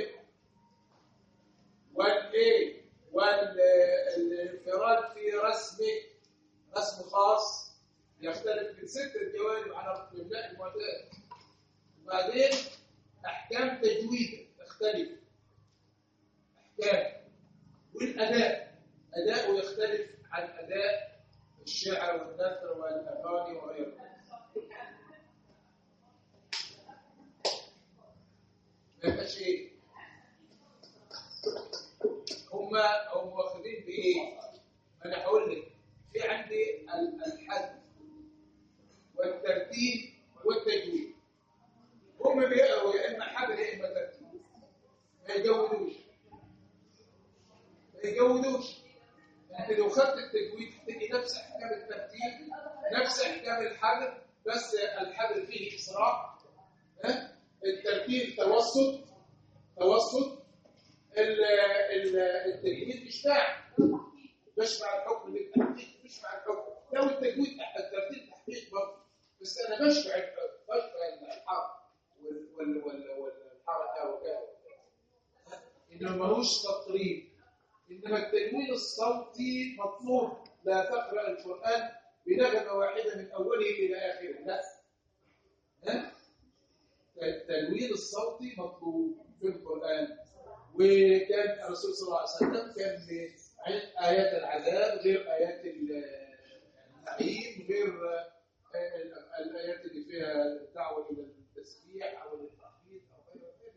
والإيه والانفراد في رسمه رسم خاص يختلف من ستة جوانب على الإملاء المعتاد وبعدين أحكام تجويد تختلف أحكام والأداء أداؤه يختلف عن أداء الشعر والنثر والأغاني وغيرها ما يبقاش ايه هم هم واخدين بايه ما انا هقول لك في عندي ال- الحد والترتيب والتجويد هم بيقروا يا اما حد يا اما ترتيب ما يجودوش ما يجودوش انت لو خدت التجويد تلاقي نفس احكام الترتيب نفس احكام الحجر بس الحجر فيه اسراع ها الترتيب توسط توسط ال- ال- التجويد اشباع بشبع الحكم للتحقيق بشبع الحكم لو التجويد تحت الترتيب تحقيق برضه بس انا بشبع الحكم بشبع الحرف وال- وال- وال- والحركه وكذا انما ملوش تطريب انما التجويد الصوتي مطلوب لا تقرا القران بنغمه واحده من اوله الى اخره لا ها التجويد الصوتي مطلوب في القرآن وكان الرسول صلى الله عليه وسلم كان آيات العذاب غير آيات النعيم غير الآيات اللي فيها دعوة إلى التسبيح أو التحميد أو غير ذلك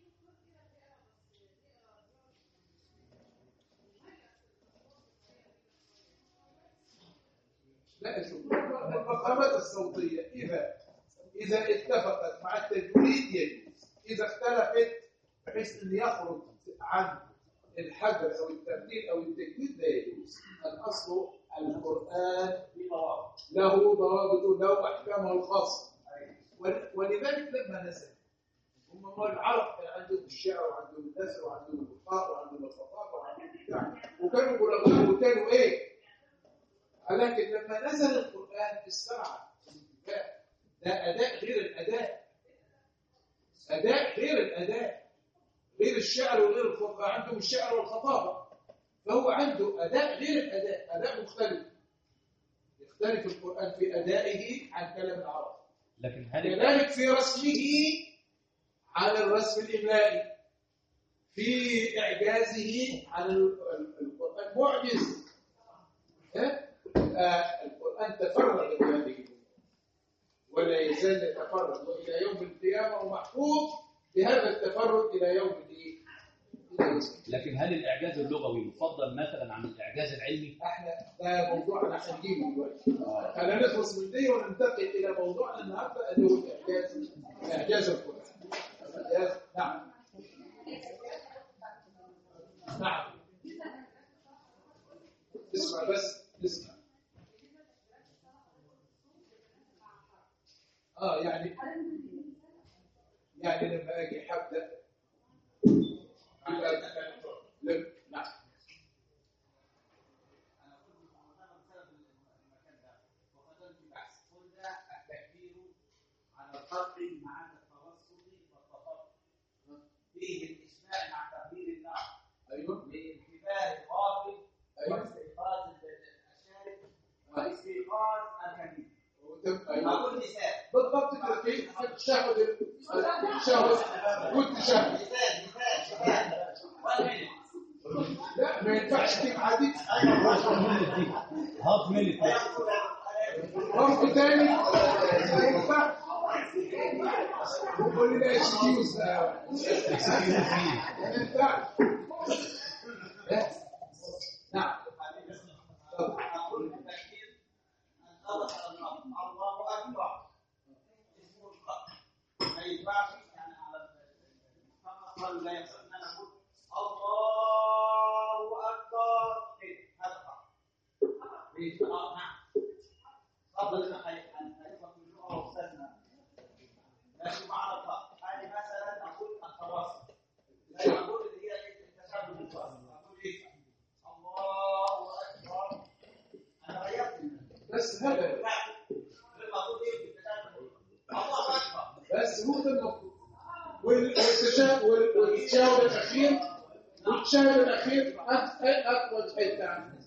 لا شوف المقامات الصوتية إذا إذا اتفقت مع التجويد يجوز إذا اختلفت بحيث أن يخرج عن الحجر أو الترتيب أو التجويد لا يجوز الأصل القرآن له ضوابط له أحكامه الخاصة ول- ولذلك لما نزل هم هم العرب كان عندهم الشعر وعندهم النثر وعندهم البقاء وعندهم الخطابة وعندهم البتاع وكانوا بلغاء وكانوا إيه ولكن لما نزل القرآن استرعى الانتباه ده أداء غير الأداء أداء غير الأداء غير الشعر وغير الخطبة عندهم الشعر والخطابة فهو عنده أداء غير الأداء أداء مختلف يختلف القرآن في أدائه عن كلام العرب لكن هل كذلك في رسمه عن الرسم الإملائي في إعجازه عن ال- ال- القرآن معجز ها؟ آه، القرآن تفرد بهذه ولا يزال يتفرد والى يوم القيامه ومحفوظ بهذا التفرد الى يوم الايه؟ إلى يوم القيامة. لكن هل الاعجاز اللغوي يفضل مثلا عن الاعجاز العلمي؟ احنا ده موضوعنا احنا هنجيبه دلوقتي خلينا نخلص من دي وننتقل الى موضوعنا النهارده اللي هو الاعجاز اعجاز القران إعجاز نعم نعم اسمع بس اسمع اه يعني يعني لما اجي حبدا على لم نعم انا كنت مهتم بسبب المكان ده وقدمت بحث قلنا التكبير على الفرق مع التوسط والتفرق فيه الاسماع مع تقدير النار ايوه لانتباه الغافل أيوة. واستيقاظ بالضبط كده في في التشهد التشهد والتشهد مثال مثال مثال واحد لا ما ينفعش تبقى دي هاف مينيت رفض تاني ما ينفعش وقول لنا اكسكيوز ما ينفعش نعم أقول بالتأكيد أن أدخل الرب الله أكبر اسمه الرب ما ينفعش يعني على المقام لا يصح أن أنا أقول الله أكبر إيه هذا خطأ إيه آه نعم تفضل إذا هيفهم من اللغة وأستاذنا لكن مع الخطأ أنا مثلا أقول التواصل لا أقول اللي هي التشابه بالتواصل أقول إيه الله أكبر أنا غيرت منها بس هذا لما أقول إيه بالتشابه الله أكبر بس هو ده المفروض وال- والتشا- وال- والتشاور الاخير والتشاور الاخير أط- اطول حته عنه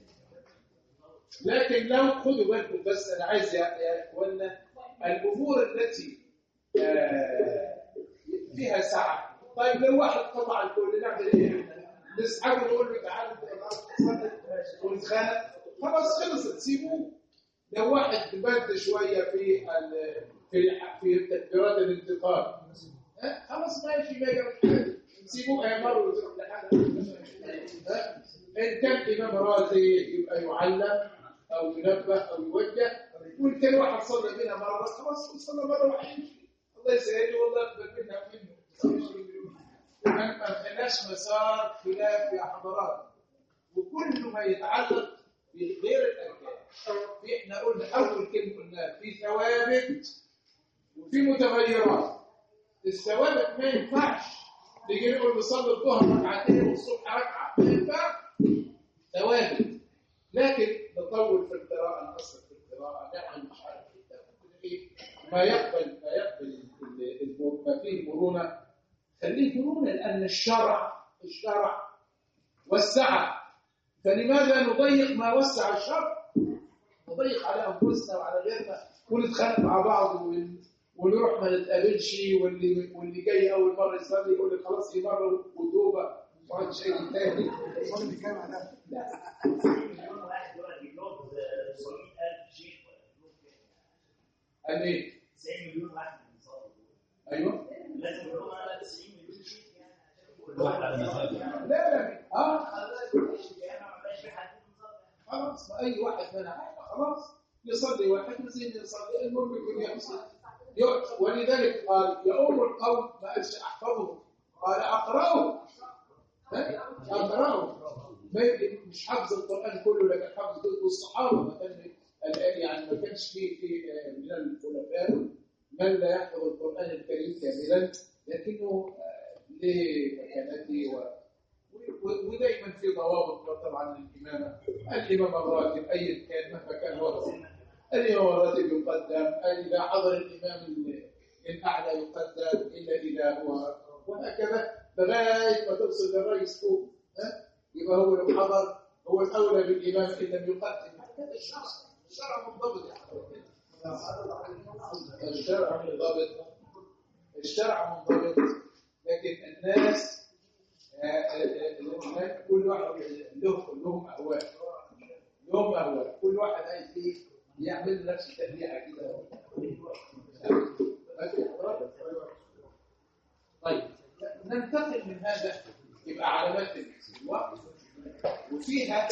لكن لو خدوا بالكم بس انا عايز يا يا اخوانا الامور التي آه، فيها سعه طيب لو واحد قطع الكل نعمل ايه؟ نسحبه نقول له تعالى نصلي ونتخانق خلاص خلصت سيبوه لو واحد برد شويه في ال- في في تكبيرات الانتقال ها؟ خلاص ماشي ما يجرى حاجه سيبوه يمر وتروح لحالها ها؟ ان كان امام راتب يبقى يعلم او ينبه او يوجه وان كان واحد صلى بينا مره خلاص صلى مره وحيمشي الله يسهل والله يقبل منا ومنه ما ما خلاش مسار خلاف يا حضرات وكل ما يتعلق بغير الاركان احنا قلنا اول كلمه قلناها في ثوابت وفي متغيرات الثوابت ما ينفعش نيجي نقول نصلي الظهر ركعتين والصبح ركعه ما ينفعش ثوابت لكن نطول في القراءه نقصر في القراءه نعمل مش عارف ايه ما يقبل ما يقبل ال- ال- ما فيه مرونه خليه مرونه لان الشرع الشرع وسعه فلماذا نضيق ما وسع الشرع نضيق على انفسنا وعلى غيرنا ونتخانق مع بعض ون- ونروح ما نتقابلش واللي واللي جاي اول مره يصلي يقول لي خلاص هي مره وتوبه وقعد شيء تاني صلي بالجامع ده مليون واحد دلوقتي بيجلوب 900000 شيخ قال ايه 90 مليون واحد بيصلي ايوه لازم يقولوا على 90 مليون شيخ يعني عشان كل واحد على مزاجه لا لا اه الجامع ما بقاش في حد بيصلي خلاص ما اي واحد منها خلاص يصلي واحد زي ما يصلي المهم يكون يحصل يؤت- ولذلك قال يؤم القوم ما قالش احفظه قال اقراه ها؟ اقراه ما يمكن مش حفظ القران كله لكن حفظ جزء والصحابه ما كان الآن يعني ما كانش في في آه، من الخلفاء من لا يحفظ القران الكريم كاملا لكنه آه، لمكانته و و- ودايما في ضوابط طبعا للامامه الامام الراتب ايا كان مهما كان وضعه الامام الراتب يقدم اذا حضر الامام ال- الاعلى يقدم الا اذا هو وهكذا لغايه ما توصل للرئيس فوق ها؟ يبقى هو لو حضر هو الاولى بالامام ان لم يقدم هذا الشرع الشرع منضبط يا حضرتك الشرع منضبط الشرع منضبط لكن الناس آه، آه، آه، هناك كل واحد له لهم اهواء لهم اهواء كل واحد عايز ايه يعمل نفس تبليعه كده طيب ننتقل من هذا يبقى علامات الوقت وفيها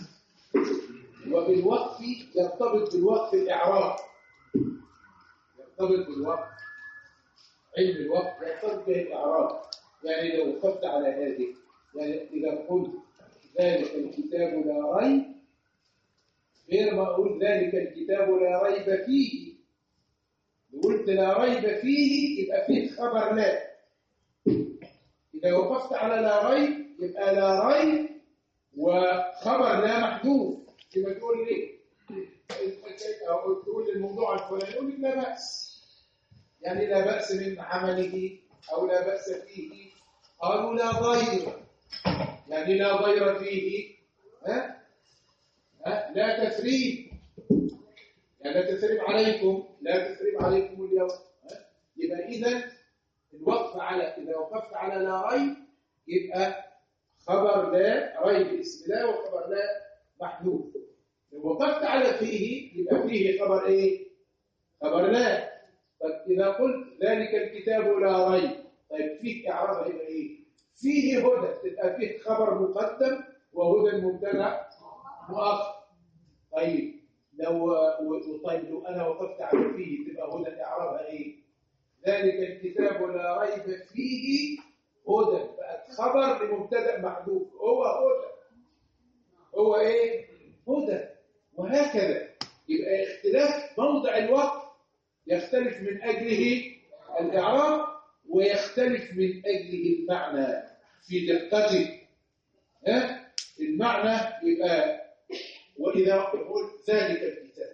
وبالوقف يرتبط بالوقف الاعراب يرتبط بالوقف علم الوقت يرتبط به الاعراب يعني لو وقفت على هذه يعني اذا قلت ذلك الكتاب لا ريب غير ما اقول ذلك الكتاب لا ريب فيه لو قلت لا ريب فيه يبقى فيه خبر لا إذا وقفت على لا ريب يبقى لا ريب وخبر لا محذوف كما تقول لي أو تقول الموضوع الفلاني يقول لك لا بأس يعني لا بأس من عمله أو لا بأس فيه قالوا لا ضير يعني لا ضير فيه ها ها لا تثريب يعني لا تثريب عليكم لا تثريب عليكم اليوم ها؟ يبقى اذا الوقف على اذا وقفت على لا ريب يبقى خبر لا ريب اسم لا وخبر لا محذوف لو وقفت على فيه يبقى فيه خبر ايه خبر لا طيب اذا قلت ذلك الكتاب لا ريب طيب فيه اعراب هيبقى ايه فيه هدى تبقى فيه خبر مقدم وهدى مبتدا مؤخر طيب لو و- طيب لو انا وقفت على فيه تبقى هدى اعرابها ايه ذلك الكتاب لا ريب فيه هدى بقت خبر لمبتدا محذوف هو هدى هو ايه هدى وهكذا يبقى اختلاف موضع الوقف يختلف من اجله الاعراب ويختلف من اجله المعنى في دقته ها المعنى يبقى واذا يقول ذلك الكتاب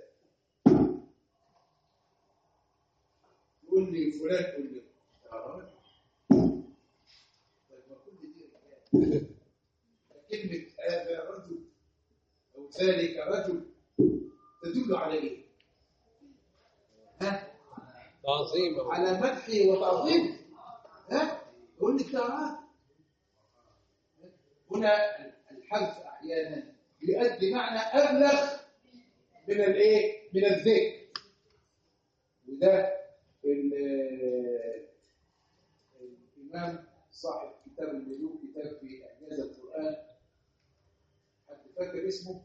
يقول لي فلان يقول لي يا راجل طيب ما كل دي رجال. كلمه هذا رجل او ذلك رجل تدل على ايه؟ ها؟ تعظيم على مدحه وتعظيمه ها يقول لك يا راجل هنا الحذف احيانا يؤدي معنى ابلغ من الايه من الذكر وده ال- الامام صاحب كتاب الملوك كتاب في اعجاز القران حد فاكر اسمه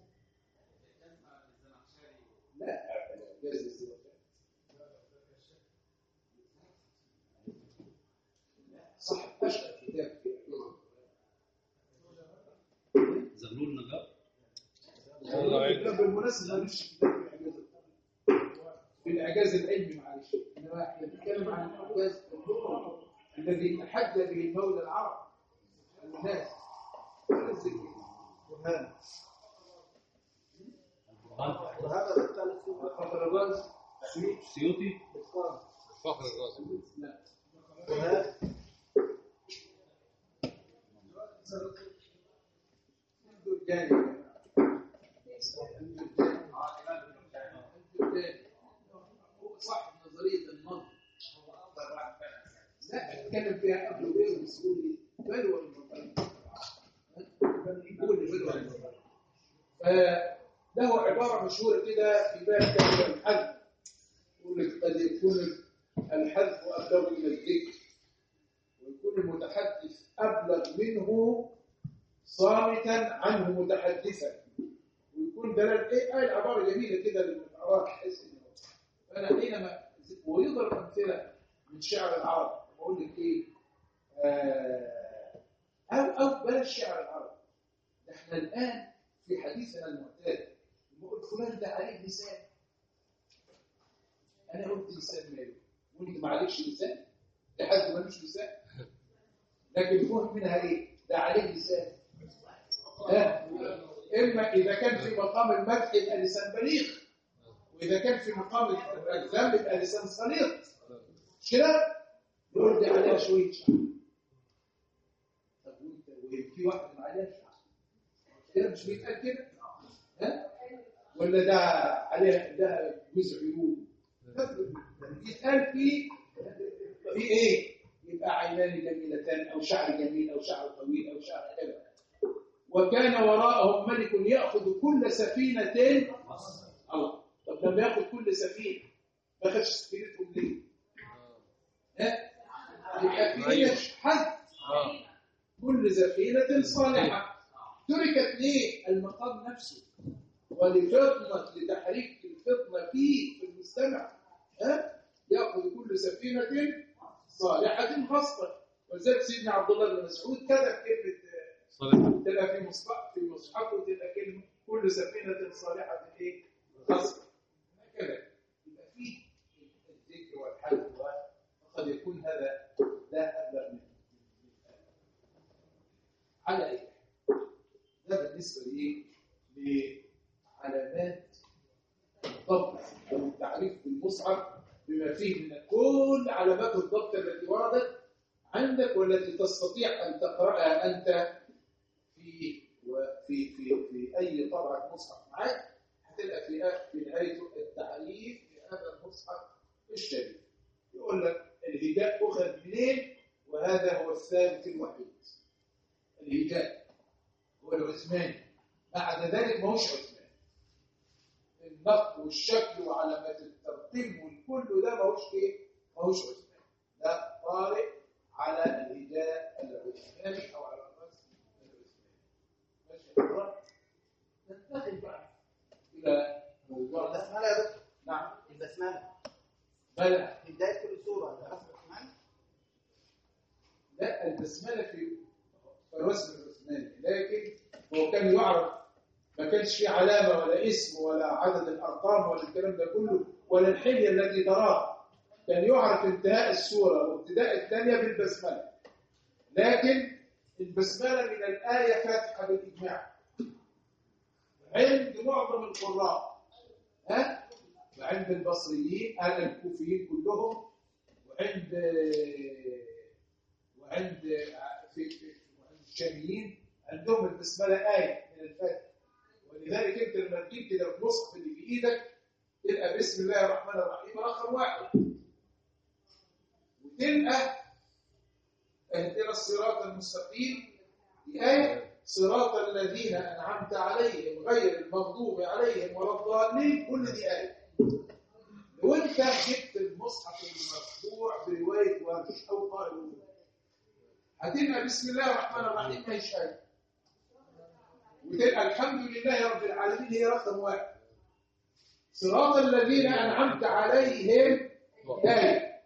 لا اعجاز الزمخشري صاحب اشهر كتاب في اعجاز القران زغلول نجار كتاب بالمناسبه مالوش كتاب في اعجاز القران في الاعجاز العلمي معلش انما احنا بنتكلم عن الاعجاز اللغوي الذي تحدى به المولى العرب الناس ولا الذكر برهان القرآن وهذا الثالث فخر الراس السيوطي إتقان فخر الرازي لا برهان عنده الجانب هو صاحب نظريه المنطق لا اتكلم فيها قبل وغيره بس يقول لي بلوى المنطق يقول لي بلوى المنطق فله عباره مشهوره كده في باب كلمه الحذف يقول لك قد يكون الحذف ابلغ من الذكر ويكون المتحدث ابلغ منه صامتا عنه متحدثا ويكون دلال ايه آه العباره جميله كده للمقرات تحس انه فانا حينما ويضرب امثله من شعر العرب بقول لك ايه آه او او بلاش شعر العرب ده احنا الان في حديثنا المعتاد بقول فلان ده عليه لسان انا قلت لسان ماله وانت ما عليكش لسان ده حد ملوش لسان لكن فهم منها ايه ده عليه لسان ها؟ اما اذا كان في مقام المدح يبقى لسان بليغ واذا كان في مقام الذم يبقى لسان صليط مش كده يقول دي عليها شويه شعر طب وانت وفي واحد ما عليها شعر كده مش بيتقال كده ها ولا ده عليها ده جزء عيون يتقال في في ايه يبقى عينان جميلتان او شعر جميل او شعر طويل او شعر كذا وكان وراءهم ملك ياخذ كل سفينه الله طب لما ياخذ كل سفينه ما خدش سفينتهم ليه؟ ها؟ يبقى في أيوة. حد كل سفينه صالحه تركت ليه؟ المقام نفسه ولفطنة لتحريك الفطنة فيه في المستمع ها؟ يأخذ كل سفينة صالحة خاصة ولذلك سيدنا عبد الله بن مسعود كتب كلمة صالح تبقى في مصحف في مصحفه تبقى كلمة كل سفينة صالحة ايه؟ خاصة هكذا يبقى فيه الذكر والحذف وقد يكون هذا لا أبلغ منه على ايه؟ ده بالنسبة لإيه؟ لعلامات الضبط أو التعريف بالمصحف بما فيه من كل علامات الضبط التي وردت عندك والتي تستطيع أن تقرأها أنت في وفي في في أي طبعة مصحف معاك تلقى في في نهايته التعريف لهذا المصحف الشريف يقول لك الهجاء أخذ منين وهذا هو الثابت الوحيد الهجاء هو العثماني بعد ذلك ما هوش عثماني النقد والشكل وعلامات الترتيب والكل ده ما هوش ايه ما هوش عثماني ده طارئ على الهجاء العثماني او على الرسم العثماني ماشي يا حضرتك ننتقل بقى الى موضوع البسملة يا دكتور نعم البسملة بلى في بداية كل سورة ده رسم الرحمن لا البسمله في في الرسم العثماني لكن هو كان يعرف ما كانش فيه علامه ولا اسم ولا عدد الارقام ولا الكلام ده كله ولا الحليه التي تراها كان يعرف انتهاء السوره وابتداء الثانيه بالبسمله لكن البسمله من الايه فاتحه بالاجماع عند معظم القراء ها وعند البصريين آه، الكوفيين كلهم وعند وعند في في وعند الشاميين عندهم البسمله آية من الفاتحة ولذلك انت لما تجيب كده المصحف اللي في ايدك تلقى بسم الله الرحمن الرحيم رقم واحد وتلقى اهدنا الصراط المستقيم دي آية صراط الذين أنعمت عليهم غير المغضوب عليهم ولا الضالين كل دي آية لو انت جبت المصحف المطبوع بروايه ورش او قارئ هتلقى بسم الله الرحمن الرحيم ما هيش آية وتلقى الحمد لله رب العالمين هي رقم واحد صراط الذين انعمت عليهم آية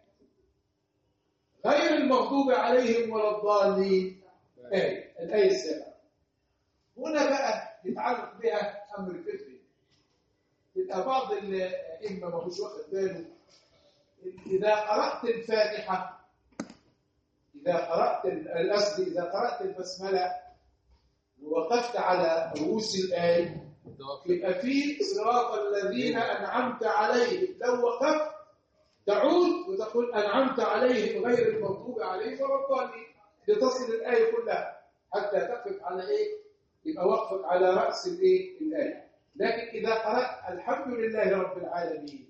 غير المغضوب عليهم ولا الضالين آية الآية السابعة هنا بقى يتعلق بها أمر فكري يبقى بعض الأئمة ما هوش واخد باله إذا قرأت الفاتحة إذا قرأت الأصل إذا قرأت البسملة ووقفت على رؤوس الآية يبقى في صراط الذين أنعمت عليهم لو وقفت تعود وتقول أنعمت عليهم غير المغضوب عليهم ولا الضالين لتصل الآية كلها حتى تقف على إيه؟ يبقى وقفك على رأس الإيه؟ الآية لكن إذا قرأت الحمد لله رب العالمين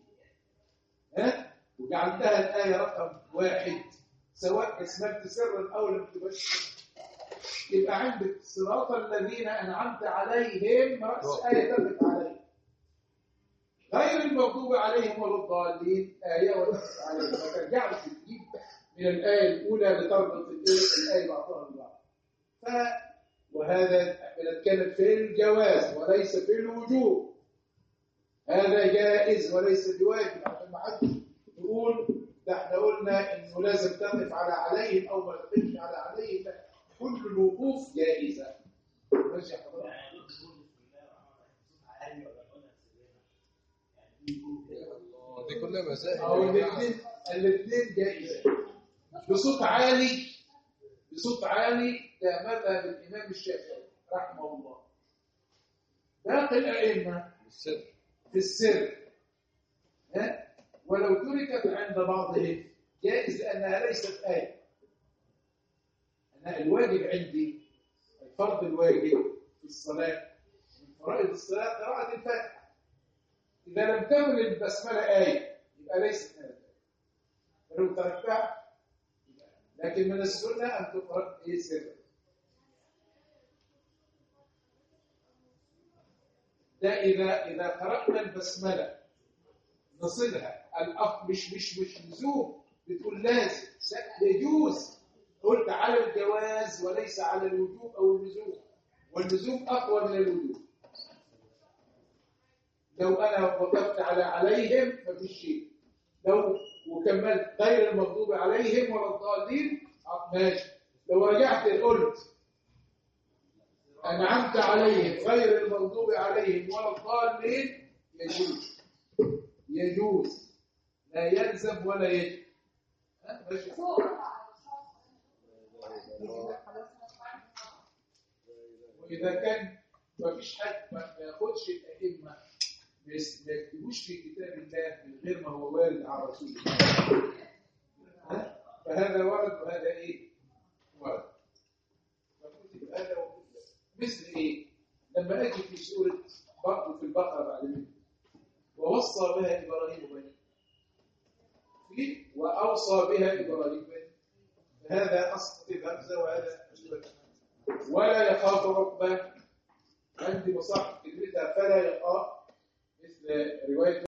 ها وجعلتها الآية رقم واحد سواء اسمت سرا أو لم تبشر يبقى عندك صراط الذين أنعمت عليهم رأس آية تقف عليه غير المغضوب عليهم ولا الضالين آية ولا تقف عليهم ما ترجعش تجيب من الآية الأولى لتربط الإيه؟ الآية بعضها البعض ف وهذا كانت في الجواز وليس في الوجوب هذا جائز وليس بواجب عشان ما حدش يقول ده احنا قلنا انه لازم تقف على عليهم او ما تقفش على عليهم لا كل الوقوف جائزه ماشي يا حضرتك يعني نقول بسم الله الرحمن الرحيم صوت عالي ولا نقولها بسرنا يعني دي يكون كده دي كلها مذاهب او يا جماعة. الاثنين الاثنين جائزه بصوت عالي بصوت عالي ده مذهب الامام الشافعي رحمه الله باقي الائمه السر في السر ها ولو تركت عند بعضهم جائز لانها ليست ايه انا الواجب عندي الفرض الواجب في الصلاه من فرائض الصلاه قراءه الفاتحه اذا لم تكن البسمله ايه يبقى ليست ايه فلو تركتها يبقى- لكن من السنه ان تقرا ايه سرا ده إذا إذا قرأنا البسملة نصلها الأف مش مش مش لزوم بتقول لازم لا، يجوز قلت على الجواز وليس على الوجوب أو اللزوم واللزوم أقوى من الوجوب لو أنا وقفت على عليهم مفيش شيء لو وكملت غير المغضوب عليهم ولا الضالين آه، ماشي لو رجعت قلت أنعمت عليهم غير المغضوب عليهم ولا الضالين يجوز يجوز لا يلزم ولا يجب ها؟ ماشي وإذا كان ما فيش حد ما ما ياخدش الأئمة ما يس- ما يكتبوش في كتاب الله من غير ما هو وارد على رسول الله ها؟ فهذا ورد وهذا إيه؟ ورد فكتب هذا وكتب مثل إيه؟ لما اجي في سوره برضه في البقره بعد منه ووصى بها ابراهيم بنيه في واوصى بها ابراهيم بنيه هذا اصل في الهمزه وهذا أجوبة. ولا يخاف عقبه عندي مصاحف كلمتها فلا يخاف مثل روايه